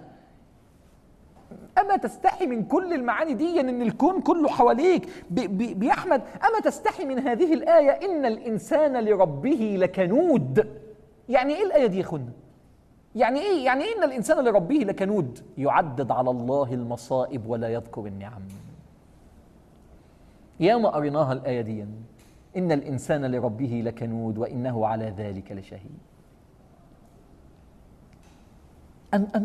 اما تستحي من كل المعاني دي ان الكون كله حواليك بي بي بيحمد اما تستحي من هذه الايه ان الانسان لربه لكنود يعني ايه الايه دي يا اخوانا يعني ايه يعني ايه ان الانسان لربه لكنود يعدد على الله المصائب ولا يذكر النعم يا ما قريناها الايه دي ان الانسان لربه لكنود وانه على ذلك لشهيد ان ان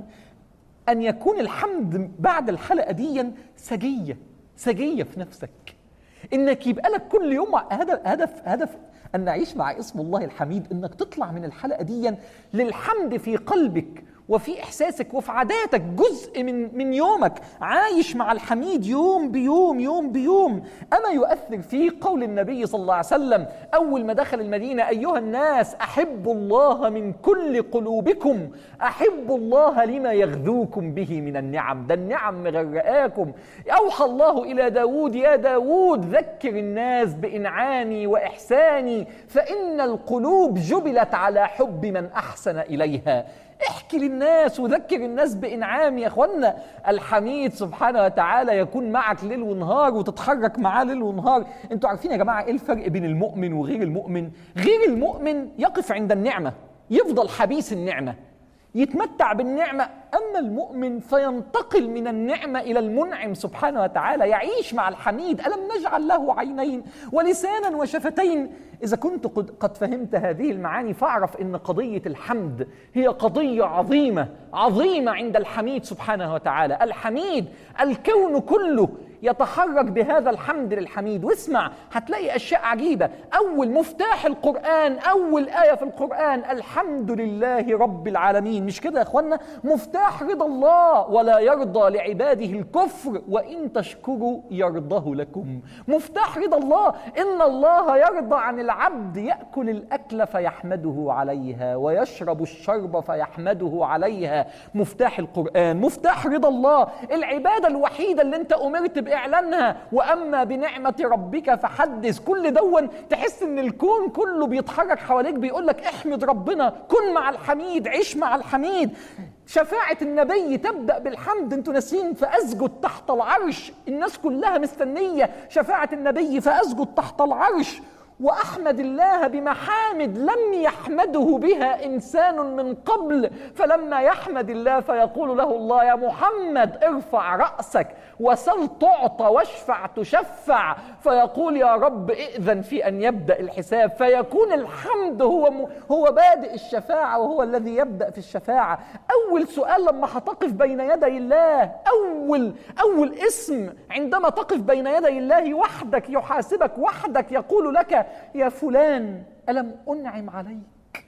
ان يكون الحمد بعد الحلقه دي سجيه سجيه في نفسك انك يبقى لك كل يوم هدف هدف هدف ان نعيش مع اسم الله الحميد انك تطلع من الحلقه دي للحمد في قلبك وفي احساسك وفي عاداتك جزء من من يومك عايش مع الحميد يوم بيوم يوم بيوم اما يؤثر فيه قول النبي صلى الله عليه وسلم اول ما دخل المدينه ايها الناس احبوا الله من كل قلوبكم احبوا الله لما يغذوكم به من النعم ده النعم مغرقاكم اوحى الله الى داود يا داود ذكر الناس بانعامي واحساني فان القلوب جبلت على حب من احسن اليها احكي للناس وذكر الناس بانعام يا اخوانا الحميد سبحانه وتعالى يكون معك ليل ونهار وتتحرك معاه ليل ونهار انتوا عارفين يا جماعه ايه الفرق بين المؤمن وغير المؤمن غير المؤمن يقف عند النعمه يفضل حبيس النعمه يتمتع بالنعمة أما المؤمن فينتقل من النعمة إلى المنعم سبحانه وتعالى يعيش مع الحميد ألم نجعل له عينين ولسانا وشفتين إذا كنت قد, قد فهمت هذه المعاني فاعرف أن قضية الحمد هي قضية عظيمة عظيمة عند الحميد سبحانه وتعالى الحميد الكون كله يتحرك بهذا الحمد للحميد واسمع هتلاقي اشياء عجيبه اول مفتاح القران اول ايه في القران الحمد لله رب العالمين مش كده يا اخوانا مفتاح رضا الله ولا يرضى لعباده الكفر وان تشكروا يرضه لكم مفتاح رضا الله ان الله يرضى عن العبد ياكل الاكل فيحمده عليها ويشرب الشرب فيحمده عليها مفتاح القران مفتاح رضا الله العباده الوحيده اللي انت امرت باعلانها واما بنعمه ربك فحدث كل دون تحس ان الكون كله بيتحرك حواليك بيقول لك احمد ربنا كن مع الحميد عيش مع الحميد شفاعة النبي تبدأ بالحمد انتوا ناسين فأسجد تحت العرش الناس كلها مستنية شفاعة النبي فأسجد تحت العرش واحمد الله بمحامد لم يحمده بها انسان من قبل فلما يحمد الله فيقول له الله يا محمد ارفع راسك وسل تعطى واشفع تشفع فيقول يا رب ائذن في ان يبدا الحساب فيكون الحمد هو م... هو بادئ الشفاعه وهو الذي يبدا في الشفاعه اول سؤال لما هتقف بين يدي الله اول اول اسم عندما تقف بين يدي الله وحدك يحاسبك وحدك يقول لك يا فلان ألم أنعم عليك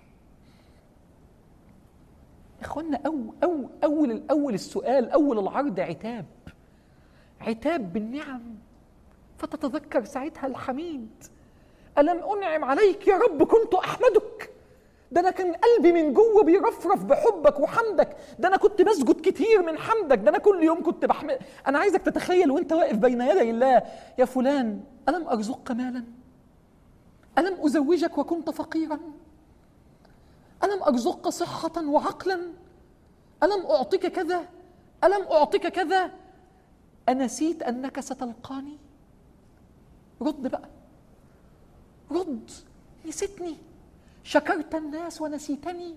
إخوانا أو أو أول الأول السؤال أول العرض عتاب عتاب بالنعم فتتذكر ساعتها الحميد ألم أنعم عليك يا رب كنت أحمدك ده أنا كان قلبي من جوه بيرفرف بحبك وحمدك ده أنا كنت بسجد كتير من حمدك ده أنا كل يوم كنت بحمد أنا عايزك تتخيل وأنت واقف بين يدي الله يا فلان ألم أرزقك مالا ألم أزوجك وكنت فقيرا ألم أرزقك صحة وعقلا ألم أعطيك كذا ألم أعطيك كذا أنسيت أنك ستلقاني رد بقى رد نسيتني شكرت الناس ونسيتني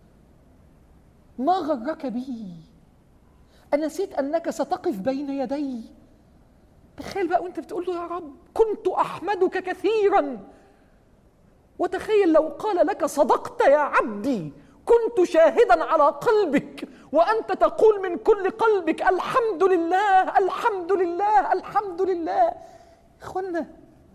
ما غرك بي أنسيت أنك ستقف بين يدي تخيل بقى وانت بتقول له يا رب كنت أحمدك كثيرا وتخيل لو قال لك صدقت يا عبدي كنت شاهدا على قلبك وانت تقول من كل قلبك الحمد لله الحمد لله الحمد لله اخوانا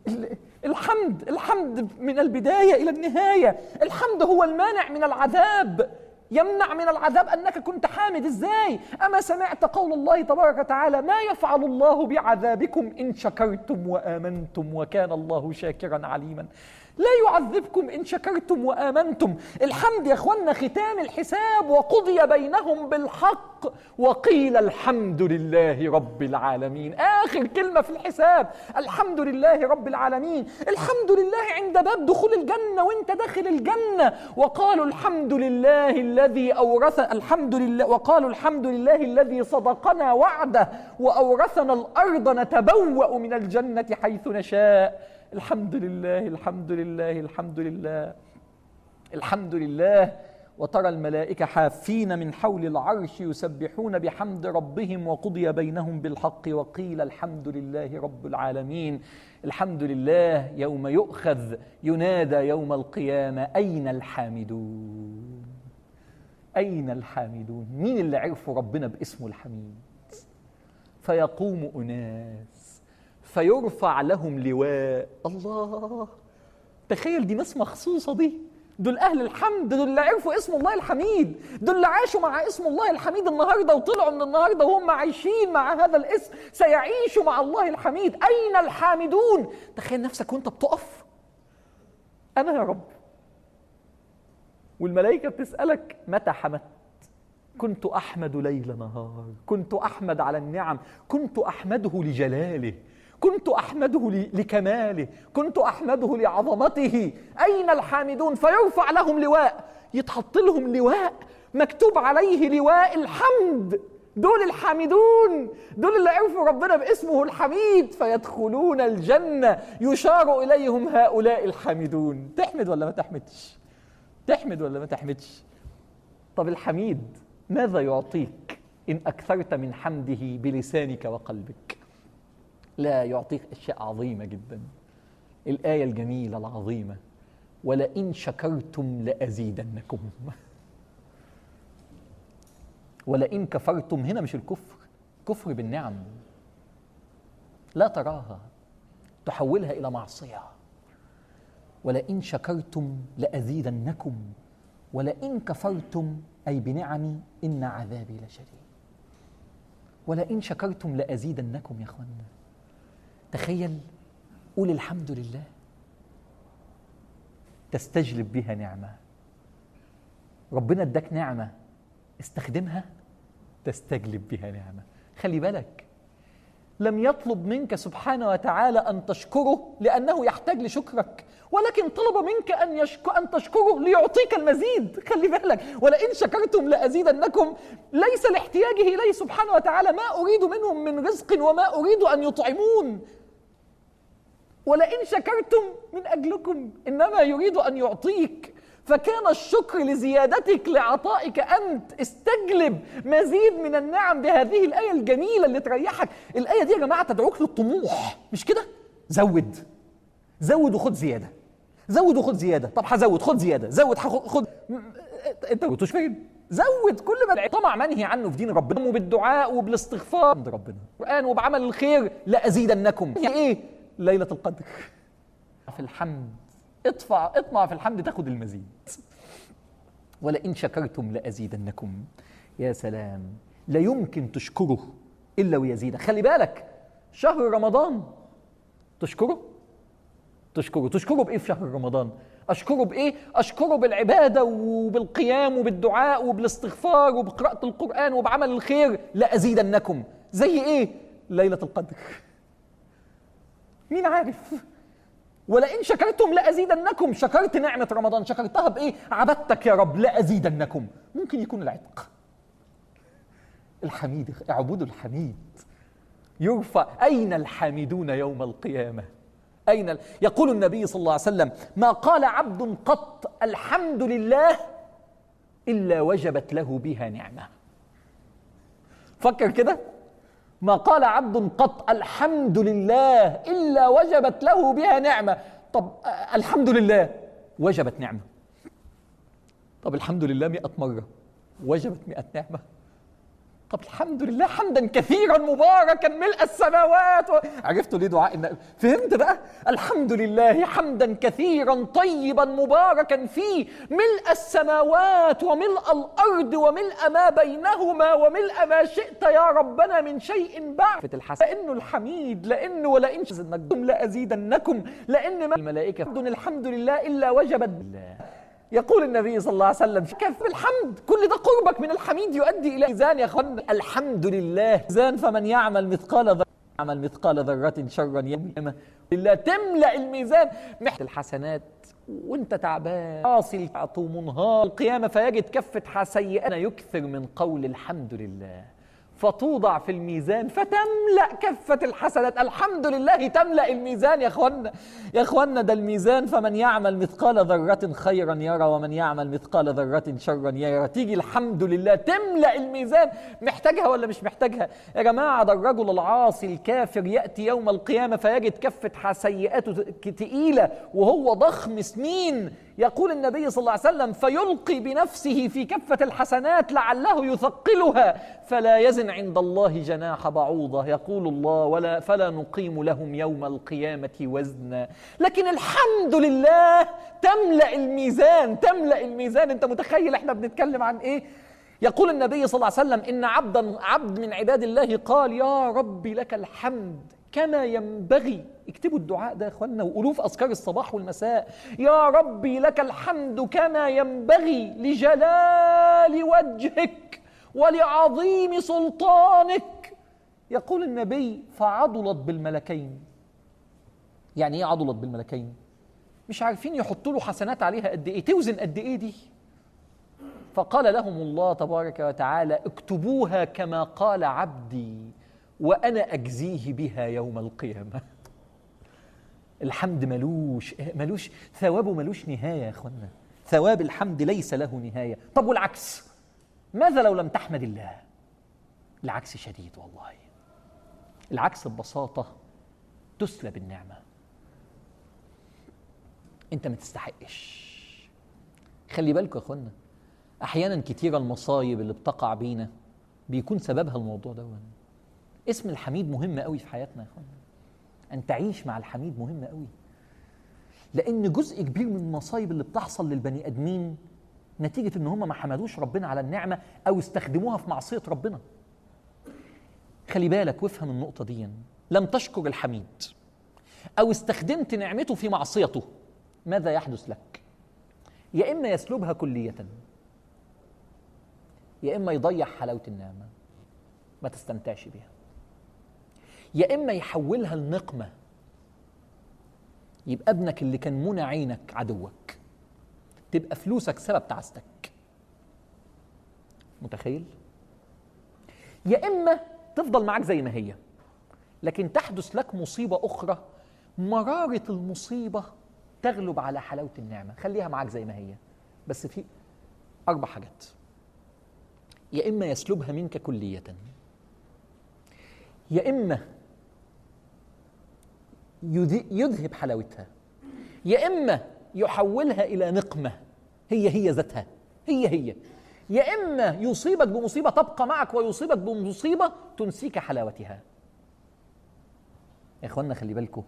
الحمد الحمد من البدايه الى النهايه الحمد هو المانع من العذاب يمنع من العذاب انك كنت حامد ازاي اما سمعت قول الله تبارك وتعالى ما يفعل الله بعذابكم ان شكرتم وامنتم وكان الله شاكرا عليما لا يعذبكم ان شكرتم وامنتم الحمد يا اخوانا ختام الحساب وقضي بينهم بالحق وقيل الحمد لله رب العالمين اخر كلمه في الحساب الحمد لله رب العالمين الحمد لله عند باب دخول الجنه وانت داخل الجنه وقالوا الحمد لله الذي اورث الحمد لله وقالوا الحمد لله الذي صدقنا وعده واورثنا الارض نتبوا من الجنه حيث نشاء الحمد لله الحمد لله الحمد لله الحمد لله وترى الملائكة حافين من حول العرش يسبحون بحمد ربهم وقضي بينهم بالحق وقيل الحمد لله رب العالمين الحمد لله يوم يؤخذ ينادى يوم القيامة أين الحامدون أين الحامدون مين اللي عرفوا ربنا باسمه الحميد فيقوم أناس فيرفع لهم لواء الله تخيل دي ناس مخصوصة دي دول أهل الحمد دول اللي عرفوا اسم الله الحميد دول اللي عاشوا مع اسم الله الحميد النهاردة وطلعوا من النهاردة وهم عايشين مع هذا الاسم سيعيشوا مع الله الحميد أين الحامدون تخيل نفسك وانت بتقف أنا يا رب والملائكة بتسألك متى حمدت كنت أحمد ليل نهار كنت أحمد على النعم كنت أحمده لجلاله كنت أحمده ل- لكماله كنت أحمده لعظمته أين الحامدون فيرفع لهم لواء يتحط لهم لواء مكتوب عليه لواء الحمد دول الحامدون دول اللي عرفوا ربنا باسمه الحميد فيدخلون الجنة يشار إليهم هؤلاء الحامدون تحمد ولا ما تحمدش تحمد ولا ما تحمدش طب الحميد ماذا يعطيك إن أكثرت من حمده بلسانك وقلبك لا يعطيك أشياء عظيمة جدا الآية الجميلة العظيمة ولئن شكرتم لأزيدنكم ولئن كفرتم هنا مش الكفر كفر بالنعم لا تراها تحولها إلى معصية ولئن شكرتم لأزيدنكم ولئن كفرتم أي بنعمي إن عذابي لشديد ولئن شكرتم لأزيدنكم يا أخوانا تخيل قول الحمد لله تستجلب بها نعمة ربنا اداك نعمة استخدمها تستجلب بها نعمة خلي بالك لم يطلب منك سبحانه وتعالى ان تشكره لانه يحتاج لشكرك ولكن طلب منك ان يشك... ان تشكره ليعطيك المزيد خلي بالك ولئن شكرتم لازيدنكم ليس لاحتياجه اليه سبحانه وتعالى ما اريد منهم من رزق وما اريد ان يطعمون ولئن شكرتم من اجلكم انما يريد ان يعطيك فكان الشكر لزيادتك لعطائك انت استجلب مزيد من النعم بهذه الايه الجميله اللي تريحك الايه دي يا جماعه تدعوك للطموح مش كده زود زود وخد زياده زود وخد زياده طب هزود خد زياده زود هاخد خد م- انت ما كنتوش فاهم زود كل ما طمع منهي عنه في دين ربنا وبالدعاء وبالاستغفار عند ربنا القران وبعمل الخير لازيدنكم يعني ايه ليله القدر في الحمد اطفع اطمع في الحمد تاخد المزيد ولئن شكرتم لازيدنكم يا سلام لا يمكن تشكره الا ويزيدك خلي بالك شهر رمضان تشكره تشكره تشكره بايه في شهر رمضان اشكره بايه اشكره بالعباده وبالقيام وبالدعاء وبالاستغفار وبقراءه القران وبعمل الخير لازيدنكم زي ايه ليله القدر مين عارف ولئن شكرتم لازيدنكم شكرت نعمه رمضان شكرتها بايه عبدتك يا رب لازيدنكم ممكن يكون العتق الحميد اعبدوا الحميد يرفع اين الحامدون يوم القيامه اين ال... يقول النبي صلى الله عليه وسلم ما قال عبد قط الحمد لله الا وجبت له بها نعمه فكر كده ما قال عبد قط الحمد لله الا وجبت له بها نعمه طب آه، الحمد لله وجبت نعمه طب الحمد لله مئة مرة وجبت مئة نعمة طب الحمد لله حمدا كثيرا مباركا ملء السماوات و... عرفتوا ليه دعاء النبي فهمت بقى الحمد لله حمدا كثيرا طيبا مباركا فيه ملء السماوات وملء الارض وملء ما بينهما وملء ما شئت يا ربنا من شيء بعد الحسن لانه الحميد لانه ولئن شزنكم لازيدنكم لان ما الملائكه دون الحمد لله الا وجبت بالله يقول النبي صلى الله عليه وسلم كيف بالحمد كل ده قربك من الحميد يؤدي الى ميزان يا اخوان الحمد لله ميزان فمن يعمل مثقال ذره يعمل مثقال ذرة شرا يوم لله تملأ الميزان محت الحسنات وانت تعبان عاصي منهار القيامة فيجد كفة سيئة يكثر من قول الحمد لله فتوضع في الميزان فتملأ كفة الحسنات الحمد لله تملأ الميزان يا اخوانا يا اخوانا ده الميزان فمن يعمل مثقال ذرة خيرا يرى ومن يعمل مثقال ذرة شرا يرى تيجي الحمد لله تملأ الميزان محتاجها ولا مش محتاجها يا جماعة ده الرجل العاصي الكافر يأتي يوم القيامة فيجد كفة سيئاته تقيلة وهو ضخم سنين يقول النبي صلى الله عليه وسلم فيلقي بنفسه في كفة الحسنات لعله يثقلها فلا يزن عند الله جناح بعوضة يقول الله ولا فلا نقيم لهم يوم القيامة وزنا لكن الحمد لله تملأ الميزان تملأ الميزان انت متخيل احنا بنتكلم عن ايه يقول النبي صلى الله عليه وسلم ان عبدا عبد من عباد الله قال يا ربي لك الحمد كما ينبغي اكتبوا الدعاء ده يا اخوانا وقولوه في اذكار الصباح والمساء يا ربي لك الحمد كما ينبغي لجلال وجهك ولعظيم سلطانك يقول النبي فعضلت بالملكين يعني ايه عضلت بالملكين مش عارفين يحطوا له حسنات عليها قد ايه توزن قد ايه دي فقال لهم الله تبارك وتعالى اكتبوها كما قال عبدي وانا اجزيه بها يوم القيامه الحمد ملوش ملوش ثوابه ملوش نهايه يا اخوانا ثواب الحمد ليس له نهايه طب والعكس ماذا لو لم تحمد الله العكس شديد والله العكس ببساطه تسلب النعمه انت ما تستحقش خلي بالكم يا اخوانا احيانا كتيره المصايب اللي بتقع بينا بيكون سببها الموضوع ده اسم الحميد مهم قوي في حياتنا يا اخوانا ان تعيش مع الحميد مهم قوي لان جزء كبير من المصايب اللي بتحصل للبني ادمين نتيجه ان هم ما حمدوش ربنا على النعمه او استخدموها في معصيه ربنا خلي بالك وافهم النقطه دي لم تشكر الحميد او استخدمت نعمته في معصيته ماذا يحدث لك يا اما يسلبها كليه يا اما يضيع حلاوه النعمه ما تستمتعش بيها يا اما يحولها لنقمه يبقى ابنك اللي كان منى عينك عدوك تبقى فلوسك سبب تعاستك متخيل يا اما تفضل معاك زي ما هي لكن تحدث لك مصيبه اخرى مراره المصيبه تغلب على حلاوه النعمه خليها معاك زي ما هي بس في اربع حاجات يا اما يسلبها منك كليه يا اما يذهب حلاوتها يا اما يحولها الى نقمه هي هي ذاتها هي هي يا اما يصيبك بمصيبه تبقى معك ويصيبك بمصيبه تنسيك حلاوتها يا اخوانا خلي بالكم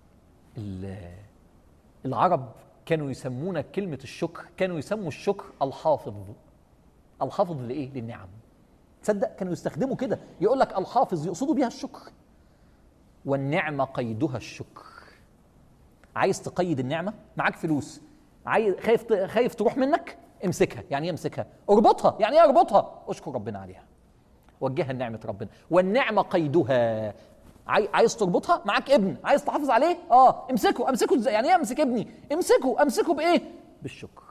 العرب كانوا يسمون كلمه الشكر كانوا يسموا الشكر الحافظ الحافظ لايه للنعم تصدق كانوا يستخدموا كده يقول لك الحافظ يقصدوا بها الشكر والنعمه قيدها الشكر عايز تقيد النعمه معاك فلوس عايز خايف خايف تروح منك امسكها يعني ايه امسكها اربطها يعني ايه اربطها اشكر ربنا عليها وجهها لنعمه ربنا والنعمه قيدها عايز تربطها معاك ابن عايز تحافظ عليه اه امسكه امسكه ازاي يعني ايه امسك ابني امسكه امسكه بايه بالشكر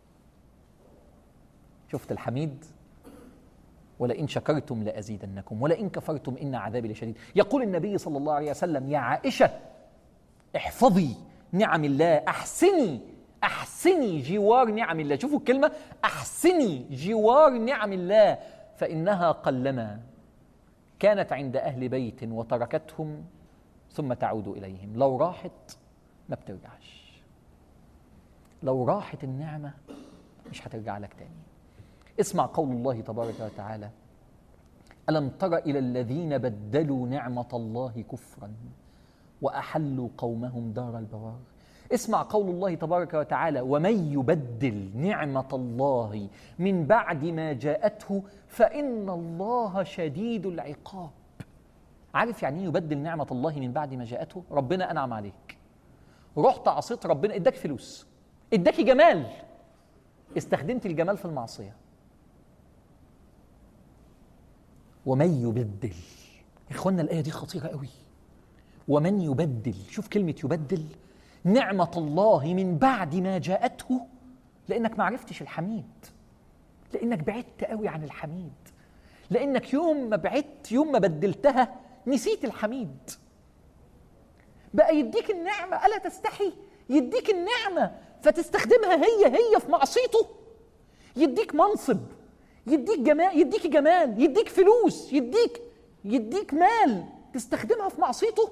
شفت الحميد ولئن شكرتم لازيدنكم ولئن كفرتم ان عذابي لشديد يقول النبي صلى الله عليه وسلم يا عائشه احفظي نعم الله احسني احسني جوار نعم الله شوفوا الكلمه احسني جوار نعم الله فانها قلما كانت عند اهل بيت وتركتهم ثم تعود اليهم لو راحت ما بترجعش لو راحت النعمه مش هترجع لك تاني اسمع قول الله تبارك وتعالى الم تر الى الذين بدلوا نعمه الله كفرا واحلوا قومهم دار البوار اسمع قول الله تبارك وتعالى ومن يبدل نعمه الله من بعد ما جاءته فان الله شديد العقاب عارف يعني ايه يبدل نعمه الله من بعد ما جاءته ربنا انعم عليك رحت عصيت ربنا اداك فلوس اداك جمال استخدمت الجمال في المعصيه ومن يبدل يا اخوانا الايه دي خطيره قوي ومن يبدل شوف كلمه يبدل نعمه الله من بعد ما جاءته لانك ما عرفتش الحميد لانك بعدت قوي عن الحميد لانك يوم ما بعدت يوم ما بدلتها نسيت الحميد بقى يديك النعمه الا تستحي يديك النعمه فتستخدمها هي هي في معصيته يديك منصب يديك جمال يديك جمال يديك فلوس يديك يديك مال تستخدمها في معصيته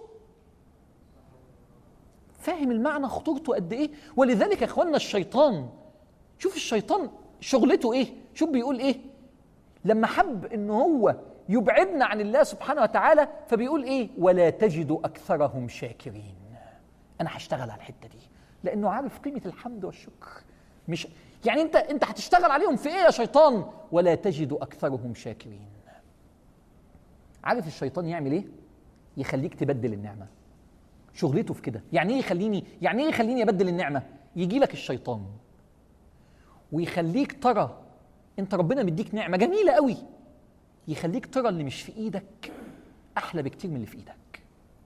فاهم المعنى خطورته قد ايه ولذلك يا اخوانا الشيطان شوف الشيطان شغلته ايه شوف بيقول ايه لما حب ان هو يبعدنا عن الله سبحانه وتعالى فبيقول ايه ولا تجد اكثرهم شاكرين انا هشتغل على الحته دي لانه عارف قيمه الحمد والشكر مش يعني انت انت هتشتغل عليهم في ايه يا شيطان ولا تجد اكثرهم شاكرين عارف الشيطان يعمل ايه يخليك تبدل النعمه شغلته في كده يعني ايه يخليني يعني ايه يخليني ابدل النعمه يجي لك الشيطان ويخليك ترى انت ربنا مديك نعمه جميله قوي يخليك ترى اللي مش في ايدك احلى بكتير من اللي في ايدك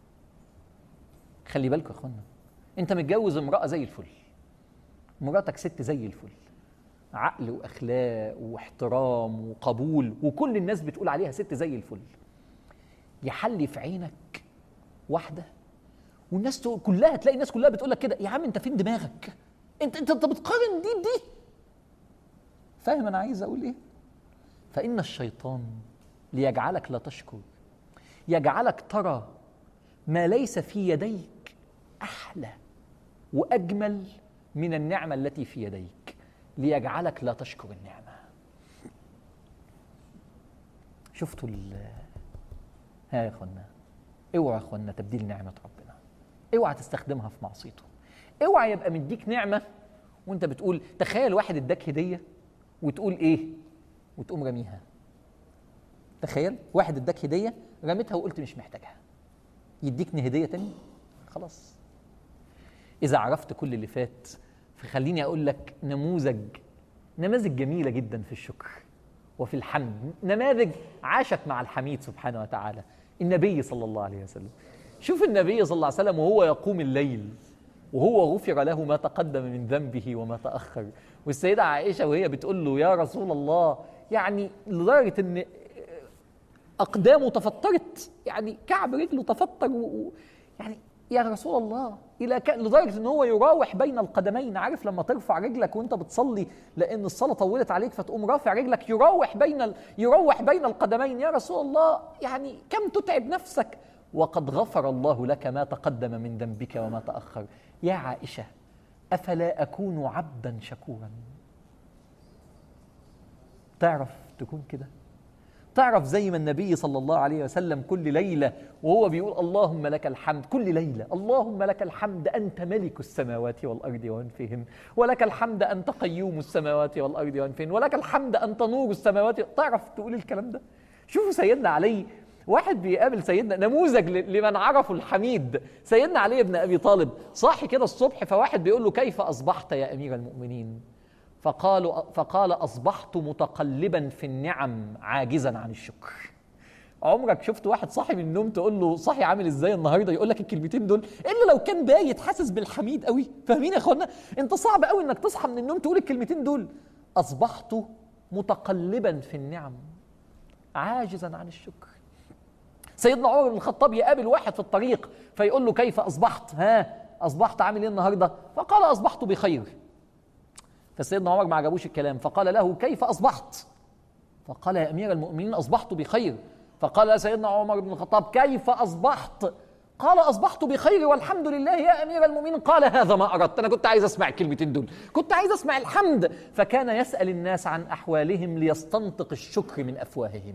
خلي بالكم يا اخوانا انت متجوز امراه زي الفل مراتك ست زي الفل عقل واخلاق واحترام وقبول وكل الناس بتقول عليها ست زي الفل يحلي في عينك واحده والناس تقول كلها تلاقي الناس كلها بتقول لك كده يا عم انت فين دماغك انت انت انت بتقارن دي بدي فاهم انا عايز اقول ايه فان الشيطان ليجعلك لا تشكر يجعلك ترى ما ليس في يديك احلى واجمل من النعمه التي في يديك ليجعلك لا تشكر النعمه شفتوا ال ها يا اخوانا اوعى يا اخوانا تبديل نعمه ربنا اوعى تستخدمها في معصيته اوعى يبقى مديك نعمه وانت بتقول تخيل واحد اداك هديه وتقول ايه وتقوم رميها تخيل واحد اداك هديه رميتها وقلت مش محتاجها يديك هديه تاني خلاص اذا عرفت كل اللي فات فخليني اقول لك نموذج نماذج جميله جدا في الشكر وفي الحمد نماذج عاشت مع الحميد سبحانه وتعالى النبي صلى الله عليه وسلم شوف النبي صلى الله عليه وسلم وهو يقوم الليل وهو غفر له ما تقدم من ذنبه وما تأخر والسيدة عائشة وهي بتقول له يا رسول الله يعني لدرجة ان أقدامه تفطرت يعني كعب رجله تفطر و... و... يعني يا رسول الله الى ك... لدرجه ان هو يراوح بين القدمين عارف لما ترفع رجلك وانت بتصلي لان الصلاه طولت عليك فتقوم رافع رجلك يراوح بين ال... يروح بين القدمين يا رسول الله يعني كم تتعب نفسك وقد غفر الله لك ما تقدم من ذنبك وما تاخر يا عائشه افلا اكون عبدا شكورا تعرف تكون كده تعرف زي ما النبي صلى الله عليه وسلم كل ليله وهو بيقول اللهم لك الحمد كل ليله اللهم لك الحمد انت ملك السماوات والارض ومن فيهن ولك الحمد انت قيوم السماوات والارض ومن فيهن ولك الحمد انت نور السماوات تعرف تقول الكلام ده شوفوا سيدنا علي واحد بيقابل سيدنا نموذج لمن عرفوا الحميد سيدنا علي بن ابي طالب صاحي كده الصبح فواحد بيقول له كيف اصبحت يا امير المؤمنين فقالوا فقال اصبحت متقلبا في النعم عاجزا عن الشكر عمرك شفت واحد صاحي من النوم تقول له صاحي عامل ازاي النهارده يقول لك الكلمتين دول الا لو كان بايت حاسس بالحميد قوي فاهمين يا اخوانا انت صعب قوي انك تصحى من النوم تقول الكلمتين دول اصبحت متقلبا في النعم عاجزا عن الشكر سيدنا عمر بن الخطاب يقابل واحد في الطريق فيقول له كيف اصبحت ها اصبحت عامل ايه النهارده فقال اصبحت بخير فسيدنا عمر ما عجبوش الكلام فقال له كيف اصبحت فقال يا امير المؤمنين اصبحت بخير فقال له سيدنا عمر بن الخطاب كيف اصبحت قال اصبحت بخير والحمد لله يا امير المؤمنين قال هذا ما اردت انا كنت عايز اسمع الكلمتين دول كنت عايز اسمع الحمد فكان يسال الناس عن احوالهم ليستنطق الشكر من افواههم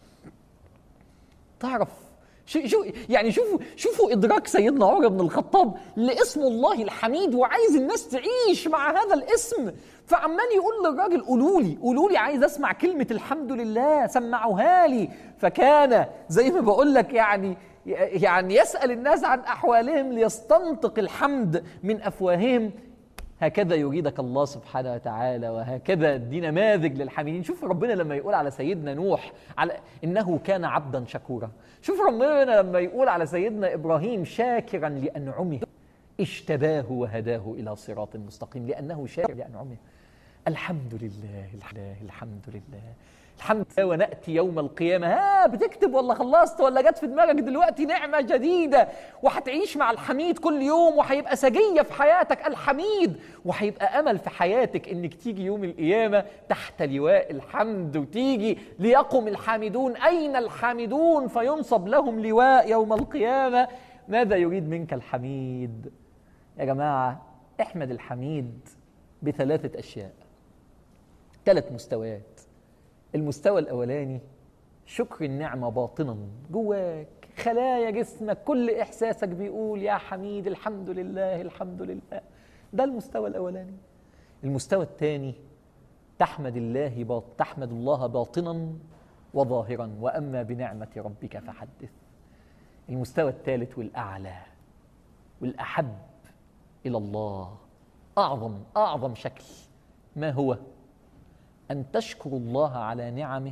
تعرف شو شو يعني شوفوا شوفوا ادراك سيدنا عمر بن الخطاب لاسم الله الحميد وعايز الناس تعيش مع هذا الاسم فعمال يقول للراجل قولوا لي قولوا لي عايز اسمع كلمه الحمد لله سمعوها لي فكان زي ما بقول لك يعني يعني يسال الناس عن احوالهم ليستنطق الحمد من افواههم هكذا يريدك الله سبحانه وتعالى وهكذا دي نماذج للحامدين شوف ربنا لما يقول على سيدنا نوح على انه كان عبدا شكورا شوف ربنا لما يقول على سيدنا ابراهيم شاكرا لانعمه اجتباه وهداه الى صراط مستقيم لانه شاكر لانعمه الحمد لله الحمد الحمد لله الحمد لله ونأتي يوم القيامة ها بتكتب ولا خلصت ولا جت في دماغك دلوقتي نعمة جديدة وهتعيش مع الحميد كل يوم وهيبقى سجية في حياتك الحميد وهيبقى أمل في حياتك إنك تيجي يوم القيامة تحت لواء الحمد وتيجي ليقم الحامدون أين الحامدون فينصب لهم لواء يوم القيامة ماذا يريد منك الحميد يا جماعة احمد الحميد بثلاثة أشياء ثلاث مستويات المستوى الأولاني شكر النعمة باطنا جواك خلايا جسمك كل إحساسك بيقول يا حميد الحمد لله الحمد لله ده المستوى الأولاني المستوى الثاني تحمد الله باط تحمد الله باطنا وظاهرا وأما بنعمة ربك فحدث المستوى الثالث والأعلى والأحب إلى الله أعظم أعظم شكل ما هو؟ أن تشكر الله على نعمه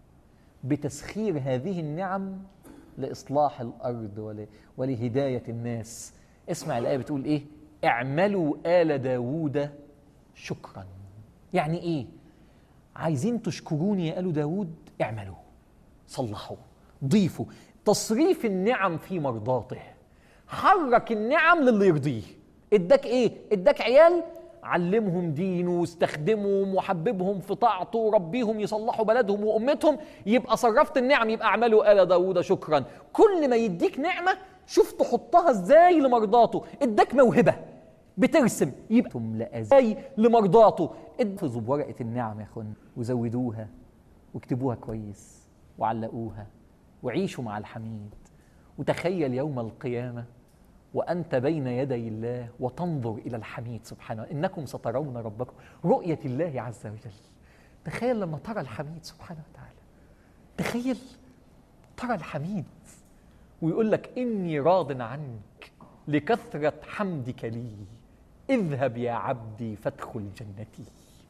بتسخير هذه النعم لإصلاح الأرض ول- ولهداية الناس اسمع الآية بتقول إيه اعملوا آل داود شكرا يعني إيه عايزين تشكروني يا آل داود اعملوا صلحوا ضيفوا تصريف النعم في مرضاته حرك النعم للي يرضيه اداك ايه اداك عيال علمهم دينه واستخدمهم وحببهم في طاعته وربيهم يصلحوا بلدهم وامتهم يبقى صرفت النعم يبقى اعملوا آل داوود شكرا كل ما يديك نعمه شوف تحطها ازاي لمرضاته اداك موهبه بترسم يبقى تملأ ازاي لمرضاته احفظوا بورقه النعم يا اخوانا وزودوها واكتبوها كويس وعلقوها وعيشوا مع الحميد وتخيل يوم القيامه وانت بين يدي الله وتنظر الى الحميد سبحانه انكم سترون ربكم رؤيه الله عز وجل تخيل لما ترى الحميد سبحانه وتعالى تخيل ترى الحميد ويقول لك اني راض عنك لكثره حمدك لي اذهب يا عبدي فادخل جنتي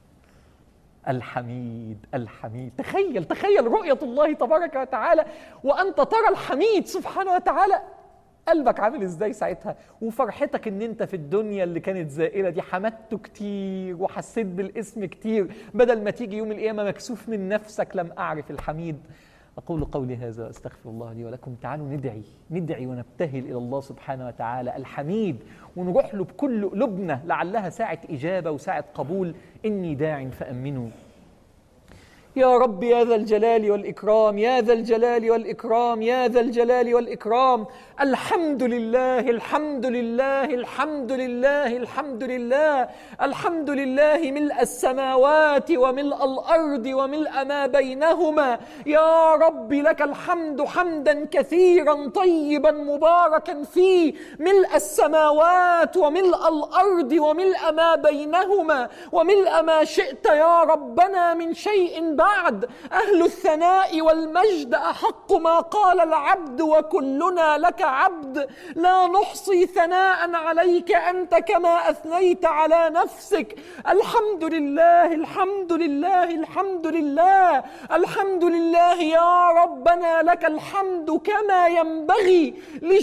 الحميد الحميد تخيل تخيل رؤية الله تبارك وتعالى وأنت ترى الحميد سبحانه وتعالى قلبك عامل ازاي ساعتها وفرحتك ان انت في الدنيا اللي كانت زائله دي حمدته كتير وحسيت بالاسم كتير بدل ما تيجي يوم القيامه مكسوف من نفسك لم اعرف الحميد اقول قولي هذا استغفر الله لي ولكم تعالوا ندعي ندعي ونبتهل الى الله سبحانه وتعالى الحميد ونروح له بكل قلوبنا لعلها ساعه اجابه وساعه قبول اني داع فامنوا يا رب يا ذا الجلال والإكرام يا ذا الجلال والإكرام يا ذا الجلال والإكرام الحمد لله الحمد لله الحمد لله الحمد لله الحمد لله ملء السماوات وملء الأرض وملء ما بينهما يا رب لك الحمد حمدا كثيرا طيبا مباركا فيه ملء السماوات وملء الأرض وملء ما بينهما وملء ما شئت يا ربنا من شيء بعد أهل الثناء والمجد أحق ما قال العبد وكلنا لك عبد لا نحصي ثناء عليك أنت كما أثنيت على نفسك الحمد لله الحمد لله الحمد لله الحمد لله يا ربنا لك الحمد كما ينبغي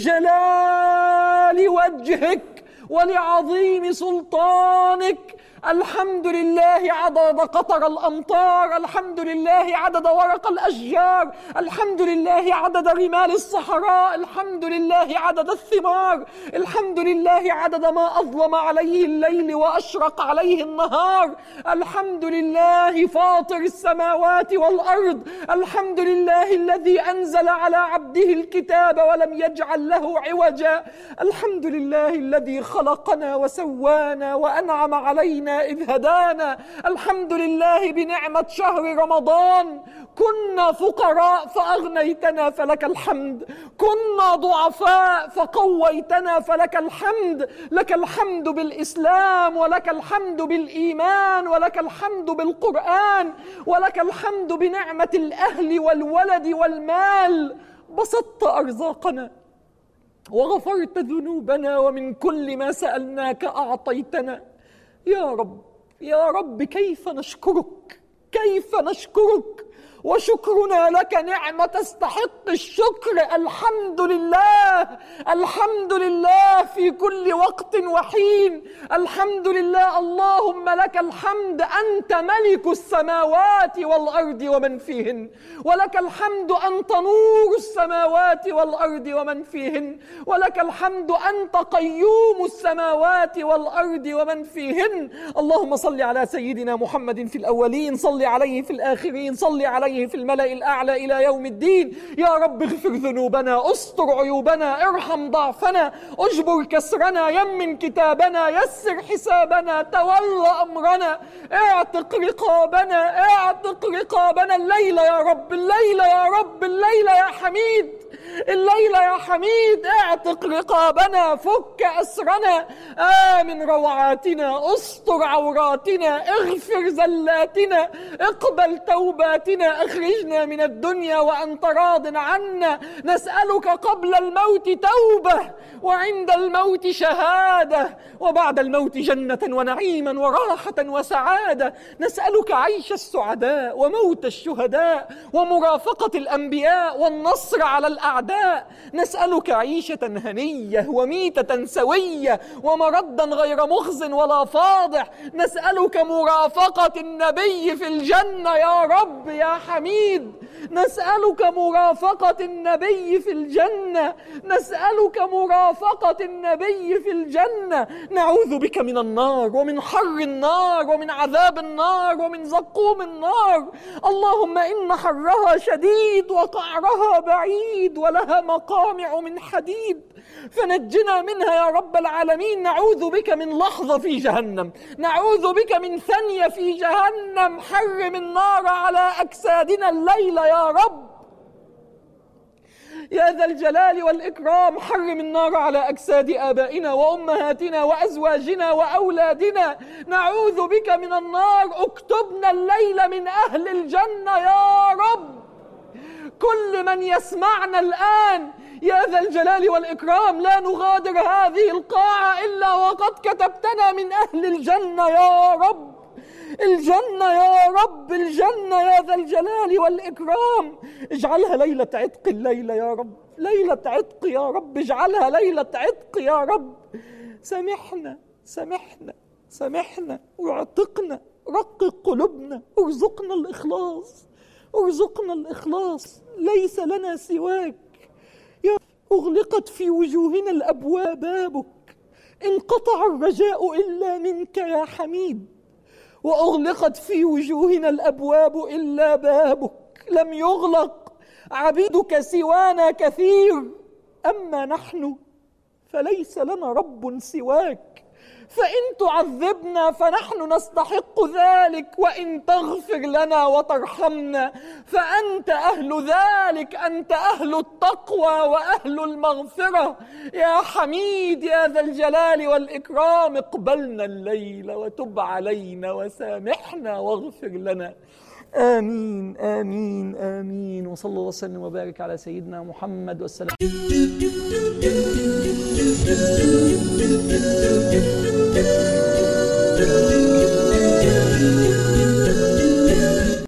لجلال وجهك ولعظيم سلطانك الحمد لله عدد قطر الامطار الحمد لله عدد ورق الاشجار الحمد لله عدد رمال الصحراء الحمد لله عدد الثمار الحمد لله عدد ما اظلم عليه الليل واشرق عليه النهار الحمد لله فاطر السماوات والارض الحمد لله الذي انزل على عبده الكتاب ولم يجعل له عوجا الحمد لله الذي خلقنا وسوانا وانعم علينا إذ هدانا الحمد لله بنعمة شهر رمضان كنا فقراء فأغنيتنا فلك الحمد كنا ضعفاء فقويتنا فلك الحمد لك الحمد بالإسلام ولك الحمد بالإيمان ولك الحمد بالقرآن ولك الحمد بنعمة الأهل والولد والمال بسطت أرزاقنا وغفرت ذنوبنا ومن كل ما سألناك أعطيتنا يا رب يا رب كيف نشكرك كيف نشكرك وشكرنا لك نعمة تستحق الشكر الحمد لله الحمد لله في كل وقت وحين الحمد لله اللهم لك الحمد أنت ملك السماوات والأرض ومن فيهن ولك الحمد أنت نور السماوات والأرض ومن فيهن ولك الحمد أنت قيوم السماوات والأرض ومن فيهن اللهم صل على سيدنا محمد في الأولين صل عليه في الآخرين صل عليه في الملأ الأعلى إلى يوم الدين يا رب اغفر ذنوبنا استر عيوبنا ارحم ضعفنا اجبر كسرنا يمن كتابنا يسر حسابنا تول أمرنا اعتق رقابنا اعتق رقابنا الليلة يا رب الليلة يا رب الليلة يا حميد الليلة يا حميد اعتق رقابنا فك أسرنا آمن روعاتنا استر عوراتنا اغفر زلاتنا اقبل توباتنا اخرجنا من الدنيا وأنت راض عنا نسألك قبل الموت توبة وعند الموت شهادة وبعد الموت جنة ونعيما وراحة وسعادة نسألك عيش السعداء وموت الشهداء ومرافقة الأنبياء والنصر على الأعداء نسألك عيشة هنية وميتة سوية ومردا غير مخز ولا فاضح نسألك مرافقة النبي في الجنة يا رب يا حميد نسألك مرافقة النبي في الجنة نسألك مرافقة النبي في الجنة نعوذ بك من النار ومن حر النار ومن عذاب النار ومن زقوم النار اللهم إن حرها شديد وقعرها بعيد ولها مقامع من حديد فنجنا منها يا رب العالمين نعوذ بك من لحظة في جهنم نعوذ بك من ثانية في جهنم حرم النار على أجسادنا الليلة يا رب يا ذا الجلال والإكرام حرم النار على أجساد آبائنا وأمهاتنا وأزواجنا وأولادنا نعوذ بك من النار اكتبنا الليل من أهل الجنة يا رب كل من يسمعنا الآن يا ذا الجلال والإكرام لا نغادر هذه القاعة إلا وقد كتبتنا من أهل الجنة يا رب الجنة يا رب الجنة يا ذا الجلال والإكرام اجعلها ليلة عتق الليلة يا رب ليلة عتق يا رب اجعلها ليلة عتق يا رب سامحنا سامحنا سامحنا واعتقنا رقق قلوبنا ارزقنا الإخلاص ارزقنا الإخلاص ليس لنا سواك يا أغلقت في وجوهنا الأبواب بابك انقطع الرجاء إلا منك يا حميد واغلقت في وجوهنا الابواب الا بابك لم يغلق عبيدك سوانا كثير اما نحن فليس لنا رب سواك فان تعذبنا فنحن نستحق ذلك وان تغفر لنا وترحمنا فانت اهل ذلك انت اهل التقوى واهل المغفره يا حميد يا ذا الجلال والاكرام اقبلنا الليل وتب علينا وسامحنا واغفر لنا امين امين امين وصلى الله وسلم وبارك على سيدنا محمد والسلام